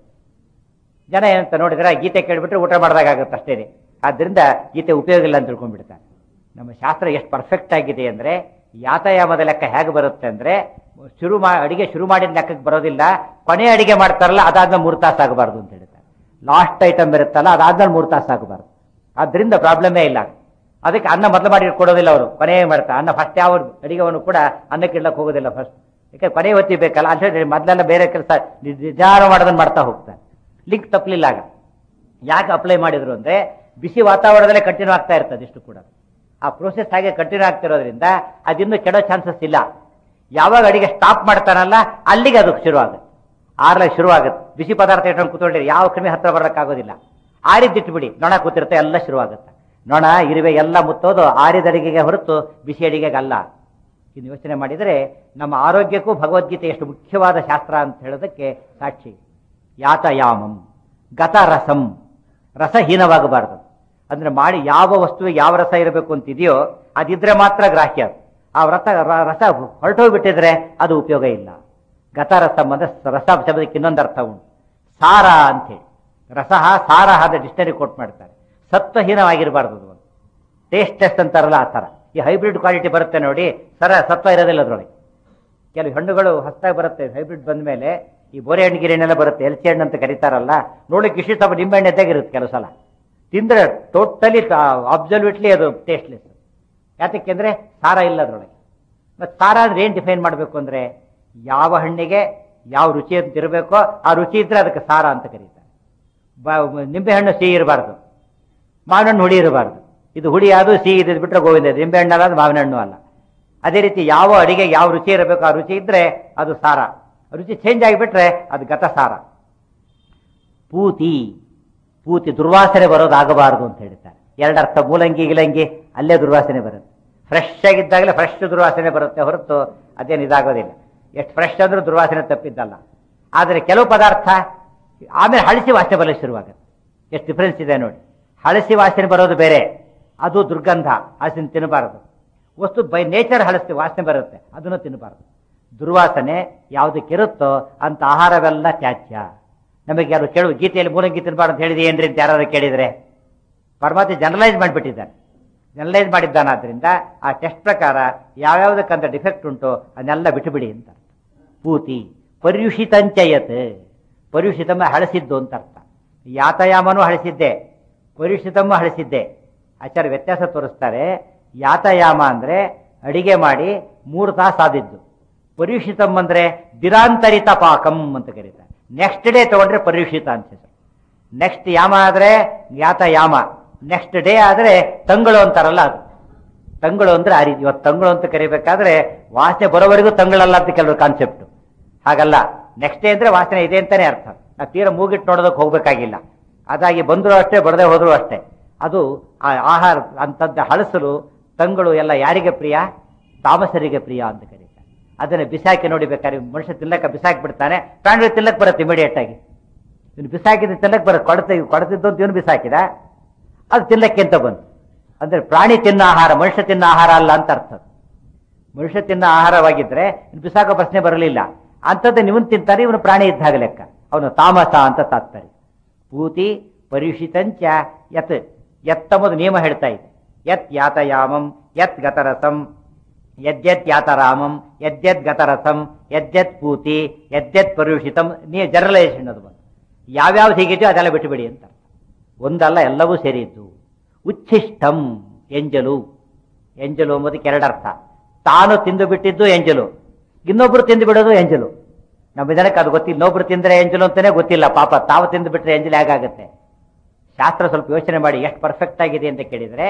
ಜನ ಏನಂತ ನೋಡಿದ್ರೆ ಗೀತೆ ಕೇಳಿಬಿಟ್ರೆ ಊಟ ಮಾಡಿದಾಗುತ್ತೆ ಅಷ್ಟೇ ಆದ್ದರಿಂದ ಗೀತೆ ಉಪಯೋಗ ಇಲ್ಲ ಅಂತ ತಿಳ್ಕೊಂಡ್ಬಿಡ್ತಾರೆ ನಮ್ಮ ಶಾಸ್ತ್ರ ಎಷ್ಟು ಪರ್ಫೆಕ್ಟ್ ಆಗಿದೆ ಅಂದ್ರೆ ಯಾತಾಯಾಮದ ಲೆಕ್ಕ ಹೇಗೆ ಬರುತ್ತೆ ಅಂದ್ರೆ ಶುರು ಮಾ ಅಡಿಗೆ ಶುರು ಮಾಡಿದ ಲೆಕ್ಕಕ್ಕೆ ಬರೋದಿಲ್ಲ ಕೊನೆ ಅಡಿಗೆ ಮಾಡ್ತಾರಲ್ಲ ಅದಾದ್ಮೇಲೆ ಮೂರು ತಾಸು ಆಗಬಾರ್ದು ಅಂತ ಹೇಳ್ತಾರೆ ಲಾಸ್ಟ್ ಐಟಮ್ ಇರುತ್ತಲ್ಲ ಅದಾದ್ಮೇಲೆ ಮೂರು ತಾಸು ಆಗಬಾರ್ದು ಆದ್ರಿಂದ ಪ್ರಾಬ್ಲಮೇ ಇಲ್ಲ ಅದಕ್ಕೆ ಅನ್ನ ಮೊದಲು ಮಾಡಿ ಕೊಡೋದಿಲ್ಲ ಅವರು ಕೊನೆ ಮಾಡ್ತಾರೆ ಅನ್ನ ಫಸ್ಟ್ ಯಾವ ಅಡಿಗೆವನ್ನು ಕೂಡ ಅನ್ನಕ್ಕೆ ಇಡ್ಲಕ್ಕೆ ಹೋಗೋದಿಲ್ಲ ಫಸ್ಟ್ ಯಾಕೆ ಕೊನೆ ಹೊತ್ತಿ ಬೇಕಲ್ಲ ಅಂತ ಹೇಳಿ ಮೊದಲೆಲ್ಲ ಬೇರೆ ಕೆಲಸ ನಿಜಾರ ಮಾಡೋದನ್ನ ಮಾಡ್ತಾ ಹೋಗ್ತಾರೆ ಲಿಂಕ್ ತಪ್ಪಲಿಲ್ಲ ಆಗ ಯಾಕೆ ಅಪ್ಲೈ ಮಾಡಿದ್ರು ಅಂದ್ರೆ ಬಿಸಿ ವಾತಾವರಣದಲ್ಲೇ ಕಂಟಿನ್ಯೂ ಆಗ್ತಾ ಇರ್ತದೆ ಇಷ್ಟು ಕೂಡ ಆ ಪ್ರೋಸೆಸ್ ಹಾಗೆ ಕಂಟಿನ್ಯೂ ಆಗ್ತಿರೋದ್ರಿಂದ ಅದಿನ್ನೂ ಕೆಡೋ ಚಾನ್ಸಸ್ ಇಲ್ಲ ಯಾವಾಗ ಅಡಿಗೆ ಸ್ಟಾಪ್ ಮಾಡ್ತಾನಲ್ಲ ಅಲ್ಲಿಗೆ ಅದು ಶುರು ಆಗುತ್ತೆ ಆರ್ಲಾಗ ಶುರು ಆಗುತ್ತೆ ಬಿಸಿ ಪದಾರ್ಥ ಇಟ್ಕೊಂಡು ಕೂತ್ಕೊಂಡ್ರೆ ಯಾವ ಕ್ರಿಮಿ ಹತ್ರ ಬರೋಕ್ಕಾಗೋದಿಲ್ಲ ಆರಿದ್ದಿಟ್ಬಿಡಿ ನೊಣ ಕೂತಿರುತ್ತೆ ಎಲ್ಲ ಶುರು ಆಗುತ್ತೆ ನೊಣ ಇರುವೆ ಎಲ್ಲ ಮುತ್ತೋದು ಆರಿದ ಅಡಿಗೆಗೆ ಹೊರತು ಬಿಸಿ ಅಡಿಗೆಗಲ್ಲ ಇನ್ನು ಯೋಚನೆ ಮಾಡಿದರೆ ನಮ್ಮ ಆರೋಗ್ಯಕ್ಕೂ ಭಗವದ್ಗೀತೆ ಎಷ್ಟು ಮುಖ್ಯವಾದ ಶಾಸ್ತ್ರ ಅಂತ ಹೇಳೋದಕ್ಕೆ ಸಾಕ್ಷಿ ಯಾತಯಾಮಂ ಗತರಸಂ ರಸಹೀನವಾಗಬಾರದು ಅಂದ್ರೆ ಮಾಡಿ ಯಾವ ವಸ್ತುವಿಗೆ ಯಾವ ರಸ ಇರಬೇಕು ಅಂತಿದೆಯೋ ಅದಿದ್ರೆ ಮಾತ್ರ ಗ್ರಾಹ್ಯ ಆ ರಸ ರ- ರಸ ಹೊರಟೋಗ್ಬಿಟ್ಟಿದ್ರೆ ಅದು ಉಪಯೋಗ ಇಲ್ಲ ಗತರಸಂ ಅಂದ್ರೆ ರಸ ಶಬ್ದಕ್ಕೆ ಇನ್ನೊಂದು ಅರ್ಥ ಉಂಟು ಸಾರ ಅಂತೇಳಿ ರಸಹ ಸಾರ ಆದ ಡಿಕ್ಷನರಿ ಕೋಟ್ ಮಾಡ್ತಾರೆ ಸತ್ವಹೀನವಾಗಿರಬಾರ್ದು ಅದು ಟೇಸ್ಟ್ ಟೆಸ್ಟ್ ಅಂತಾರಲ್ಲ ಆ ಥರ ಈ ಹೈಬ್ರಿಡ್ ಕ್ವಾಲಿಟಿ ಬರುತ್ತೆ ನೋಡಿ ಸರ ಸತ್ವ ಇರೋದಿಲ್ಲ ಅದರೊಳಗೆ ಕೆಲವು ಹಣ್ಣುಗಳು ಹೊಸದಾಗಿ ಬರುತ್ತೆ ಹೈಬ್ರಿಡ್ ಬಂದ ಮೇಲೆ ಈ ಬೋರೆ ಹಣ್ಣು ಗಿರೆಹಣ್ಣೆಲ್ಲ ಬರುತ್ತೆ ಎಲ್ಚಿ ಹಣ್ಣು ಅಂತ ಕರೀತಾರಲ್ಲ ನೋಡ್ಲಿಕ್ಕೆ ಇಷ್ಟು ಸ್ವಲ್ಪ ನಿಂಬೆ ಹಣ್ಣು ಎದ್ದಾಗಿರುತ್ತೆ ಕೆಲವು ಸಲ ತಿಂದ್ರೆ ಟೋಟಲಿ ಅಬ್ಸಲ್ಯೂಟ್ಲಿ ಅದು ಟೇಸ್ಟ್ಲೆಸ್ ಯಾತಕ್ಕೆಂದ್ರೆ ಸಾರ ಇಲ್ಲ ಅದರೊಳಗೆ ಮತ್ತು ಸಾರ ಅಂದ್ರೆ ಏನು ಡಿಫೈನ್ ಮಾಡಬೇಕು ಅಂದ್ರೆ ಯಾವ ಹಣ್ಣಿಗೆ ಯಾವ ರುಚಿ ಅಂತ ಇರಬೇಕೋ ಆ ರುಚಿ ಇದ್ರೆ ಅದಕ್ಕೆ ಸಾರ ಅಂತ ಕರೀತಾರೆ ಬ ನಿಂಬೆಹಣ್ಣು ಸಿಹಿ ಇರಬಾರ್ದು ಮಾವಿನ ಹಣ್ಣು ಹುಳಿ ಇರಬಾರ್ದು ಇದು ಹುಳಿ ಅದು ಸಿಹಿ ಇದ್ದು ಬಿಟ್ರೆ ಗೋವಿಂದ ಇದು ನಿಂಬೆ ಹಣ್ಣಲ್ಲ ಅದು ಮಾವಿನ ಹಣ್ಣು ಅಲ್ಲ ಅದೇ ರೀತಿ ಯಾವ ಅಡಿಗೆ ಯಾವ ರುಚಿ ಇರಬೇಕು ಆ ರುಚಿ ಇದ್ರೆ ಅದು ಸಾರ ರುಚಿ ಚೇಂಜ್ ಆಗಿಬಿಟ್ರೆ ಅದು ಗತ ಸಾರ ಪೂತಿ ಪೂತಿ ದುರ್ವಾಸನೆ ಬರೋದಾಗಬಾರದು ಅಂತ ಹೇಳ್ತಾರೆ ಎರಡರ್ಥ ಮೂಲಂಗಿ ಗಿಲಂಗಿ ಅಲ್ಲೇ ದುರ್ವಾಸನೆ ಬರುತ್ತೆ ಫ್ರೆಶ್ ಆಗಿದ್ದಾಗಲೇ ಫ್ರೆಶ್ ದುರ್ವಾಸನೆ ಬರುತ್ತೆ ಹೊರತು ಅದೇನು ಇದಾಗೋದಿಲ್ಲ ಎಷ್ಟು ಫ್ರೆಶ್ ಅಂದ್ರೂ ದುರ್ವಾಸನೆ ತಪ್ಪಿದ್ದಲ್ಲ ಆದರೆ ಕೆಲವು ಪದಾರ್ಥ ಆಮೇಲೆ ಹಳಸಿ ವಾಸನೆ ಬರಲಿಕ್ಕೆ ಶುರುವಾಗುತ್ತೆ ಎಷ್ಟು ಡಿಫ್ರೆನ್ಸ್ ಇದೆ ನೋಡಿ ಹಳಸಿ ವಾಸನೆ ಬರೋದು ಬೇರೆ ಅದು ದುರ್ಗಂಧ ಹಳಸಿನ ತಿನ್ನಬಾರದು ವಸ್ತು ಬೈ ನೇಚರ್ ಹಳಸಿ ವಾಸನೆ ಬರುತ್ತೆ ಅದನ್ನು ತಿನ್ನಬಾರದು ದುರ್ವಾಸನೆ ಯಾವುದಕ್ಕಿರುತ್ತೋ ಅಂತ ಆಹಾರವೆಲ್ಲ ತ್ಯಾಜ್ಯ ನಮಗೆ ಯಾರು ಕೇಳು ಗೀತೆಯಲ್ಲಿ ಮೂಲಂಗಿ ತಿನ್ನಬಾರ್ದು ಅಂತ ಹೇಳಿದೆ ಏನ್ರಿ ಅಂತ ಯಾರು ಕೇಳಿದರೆ ಪರಮಾತ್ಮ ಜನರಲೈಸ್ ಮಾಡಿಬಿಟ್ಟಿದ್ದಾನೆ ಜನರಲೈಸ್ ಮಾಡಿದ್ದಾನಾದ್ರಿಂದ ಆ ಟೆಸ್ಟ್ ಪ್ರಕಾರ ಯಾವ್ಯಾವುದಕ್ಕಂತ ಡಿಫೆಕ್ಟ್ ಉಂಟು ಅದನ್ನೆಲ್ಲ ಬಿಟ್ಟುಬಿಡಿ ಅಂತ ಪೂತಿ ಪರ್ಯುಷಿತಂಚಯತ್ ಪರ್ಯುಷಿತಮ್ಮ ಹಳಸಿದ್ದು ಅಂತ ಅರ್ಥ ಯಾತಯಾಮನೂ ಹಳಸಿದ್ದೆ ಪರ್ಯುಷಿತಮ್ಮ ಹಳಸಿದ್ದೆ ಆಚಾರ್ಯ ವ್ಯತ್ಯಾಸ ತೋರಿಸ್ತಾರೆ ಯಾತಯಾಮ ಅಂದ್ರೆ ಅಡಿಗೆ ಮಾಡಿ ಮೂರು ತಾಸು ಆದಿದ್ದು ಪರ್ಯುಷಿತಂ ಅಂದ್ರೆ ದಿರಾಂತರಿತ ಪಾಕಂ ಅಂತ ಕರೀತಾರೆ ನೆಕ್ಸ್ಟ್ ಡೇ ತಗೊಂಡ್ರೆ ಪರ್ಯುಷಿತ ಅಂತ ನೆಕ್ಸ್ಟ್ ಯಾಮ ಆದ್ರೆ ಯಾತಯಾಮ ನೆಕ್ಸ್ಟ್ ಡೇ ಆದ್ರೆ ತಂಗಳು ಅಂತಾರಲ್ಲ ಅದು ತಂಗಳು ಅಂದ್ರೆ ಆ ರೀತಿ ಇವತ್ತು ತಂಗಳು ಅಂತ ಕರಿಬೇಕಾದ್ರೆ ವಾಸನೆ ಬರೋವರೆಗೂ ತಂಗಳಲ್ಲ ಅಂತ ಕೆಲವರು ಕಾನ್ಸೆಪ್ಟ್ ಹಾಗಲ್ಲ ನೆಕ್ಸ್ಟ್ ಡೇ ಅಂದ್ರೆ ವಾಸನೆ ಇದೆ ಅಂತಾನೆ ಅರ್ಥ ನಾವು ತೀರ ಮೂಗಿಟ್ಟು ನೋಡೋದಕ್ಕೆ ಹೋಗ್ಬೇಕಾಗಿಲ್ಲ ಅದಾಗಿ ಬಂದರೂ ಅಷ್ಟೇ ಬರದೇ ಹೋದ್ರು ಅಷ್ಟೇ ಅದು ಆ ಆಹಾರ ಅಂತದ್ದು ಹಳಸಲು ತಂಗಳು ಎಲ್ಲ ಯಾರಿಗೆ ಪ್ರಿಯ ತಾಮಸರಿಗೆ ಪ್ರಿಯ ಅಂತ ಕರೀತಾರೆ ಅದನ್ನ ಬಿಸಾಕಿ ನೋಡಿ ಬೇಕಾದ್ರೆ ಮನುಷ್ಯ ತಿನ್ನಕ್ಕೆ ಬಿಸಾಕಿ ಬಿಡ್ತಾನೆ ಪ್ರಾಣಿಗಳು ತಿನ್ನಕ್ಕೆ ಬರುತ್ತೆ ಇಮಿಡಿಯೇಟ್ ಆಗಿ ಇವ್ನು ಬಿಸಾಕಿದ ತಿನ್ನಕ್ಕೆ ಬರುತ್ತೆ ಕೊಡತ ಕೊಡತಿದ್ದು ಅಂತ ಇವನು ಬಿಸಾಕಿದ ಅದು ತಿನ್ನಕ್ಕೆ ಅಂತ ಬಂತು ಅಂದ್ರೆ ಪ್ರಾಣಿ ತಿನ್ನ ಆಹಾರ ಮನುಷ್ಯ ತಿನ್ನ ಆಹಾರ ಅಲ್ಲ ಅಂತ ಅರ್ಥ ಮನುಷ್ಯ ತಿನ್ನ ಆಹಾರವಾಗಿದ್ರೆ ಇನ್ನು ಬಿಸಾಕೋ ಪ್ರಶ್ನೆ ಬರಲಿಲ್ಲ ಅಂಥದ್ದು ಇವನು ತಿಂತಾನೆ ಇವನು ಪ್ರಾಣಿ ಇದ್ದಾಗ ಲೆಕ್ಕ ಅವನು ತಾಮಸ ಅಂತ ತಾತ್ತಾರೆ ಪೂತಿ ಪರಿಷಿತಂಚ ಯತ್ ಎತ್ತಂಬುದು ನಿಯಮ ಹೇಳ್ತಾ ಇದೆ ಯತ್ ಯಾತಯಾಮಂ ಯತ್ ಗತರಸಂ ಯದ್ಯತ್ ಯಾತರಾಮಂ ಯದ್ಯತ್ ಗತರಸಂ ಯದ್ಯತ್ ಪೂತಿ ಯದ್ಯತ್ ಪರ್ಯುಷಿತಂ ನೀ ಜನರಲೈಸೇಷನ್ ಅದು ಬಂದು ಯಾವ್ಯಾವ್ದು ಹೀಗಿದೆಯೋ ಅದೆಲ್ಲ ಬಿಟ್ಟುಬಿಡಿ ಅಂತ ಒಂದಲ್ಲ ಎಲ್ಲವೂ ಸೇರಿದ್ದು ಉಚ್ಛಿಷ್ಟಂ ಎಂಜಲು ಎಂಜಲು ಎಂಬುದಕ್ಕೆ ಎರಡರ್ಥ ತಾನು ತಿಂದು ಬಿಟ್ಟಿದ್ದು ಎಂಜಲು ಇನ್ನೊಬ್ರು ತಿಂದು ಬಿಡೋದು ಎಂಜಲು ನಮ್ಮ ಜನಕ್ಕೆ ಅದು ಗೊತ್ತಿಲ್ಲ ಇನ್ನೊಬ್ರು ತಿಂದ್ರೆ ಎಂಜಲು ಅಂತಾನೆ ಗೊತ್ತಿಲ್ಲ ಪಾಪ ತಾವು ತಿಂದು ಬಿಟ್ರೆ ಎಂಜಲು ಹೇಗಾಗುತ್ತೆ ಶಾಸ್ತ್ರ ಸ್ವಲ್ಪ ಯೋಚನೆ ಮಾಡಿ ಎಷ್ಟು ಪರ್ಫೆಕ್ಟ್ ಆಗಿದೆ ಅಂತ ಕೇಳಿದ್ರೆ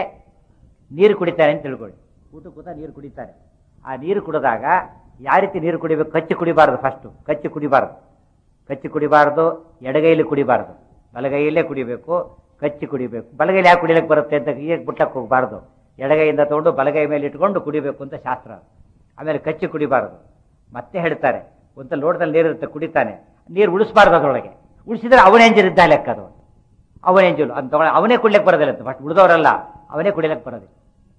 ನೀರು ಕುಡಿತಾರೆ ಅಂತ ತಿಳ್ಕೊಳ್ಳಿ ಊಟ ಕೂತ ನೀರು ಕುಡಿತಾರೆ ಆ ನೀರು ಕುಡಿದಾಗ ಯಾವ ರೀತಿ ನೀರು ಕುಡಿಬೇಕು ಕಚ್ಚಿ ಕುಡಿಬಾರ್ದು ಫಸ್ಟು ಕಚ್ಚಿ ಕುಡಿಬಾರ್ದು ಕಚ್ಚಿ ಕುಡಿಬಾರ್ದು ಎಡಗೈಲಿ ಕುಡಿಬಾರ್ದು ಬಲಗೈಯಲ್ಲೇ ಕುಡಿಬೇಕು ಕಚ್ಚಿ ಕುಡಿಬೇಕು ಬಲಗೈಲಿ ಯಾಕೆ ಕುಡಿಲಿಕ್ಕೆ ಬರುತ್ತೆ ಅಂತ ಈಗ ಬಿಟ್ಟಕ್ಕೆ ಹೋಗಬಾರ್ದು ಎಡಗೈಯಿಂದ ತಗೊಂಡು ಬಲಗೈ ಮೇಲೆ ಇಟ್ಕೊಂಡು ಕುಡಿಬೇಕು ಅಂತ ಶಾಸ್ತ್ರ ಆಮೇಲೆ ಕಚ್ಚಿ ಕುಡಿಬಾರ್ದು ಮತ್ತೆ ಹೇಳ್ತಾರೆ ಒಂದು ಲೋಟದಲ್ಲಿ ನೀರಿರುತ್ತೆ ಕುಡಿತಾನೆ ನೀರು ಉಳಿಸ್ಬಾರ್ದು ಅದರೊಳಗೆ ಉಳಿಸಿದ್ರೆ ಅವನ ಎಂಜಲ್ ಇದ್ದ ಲೆಕ್ಕ ಅದು ಅವನ ಎಂಜಲು ಅಂತ ತಗೊಂಡು ಅವನೇ ಕುಡ್ಲಿಕ್ಕೆ ಬರೋದಿಲ್ಲ ಅಂತ ಬಟ್ ಉಳಿದವರಲ್ಲ ಅವನೇ ಕುಡಿಲಿಕ್ಕೆ ಬರೋದಿಲ್ಲ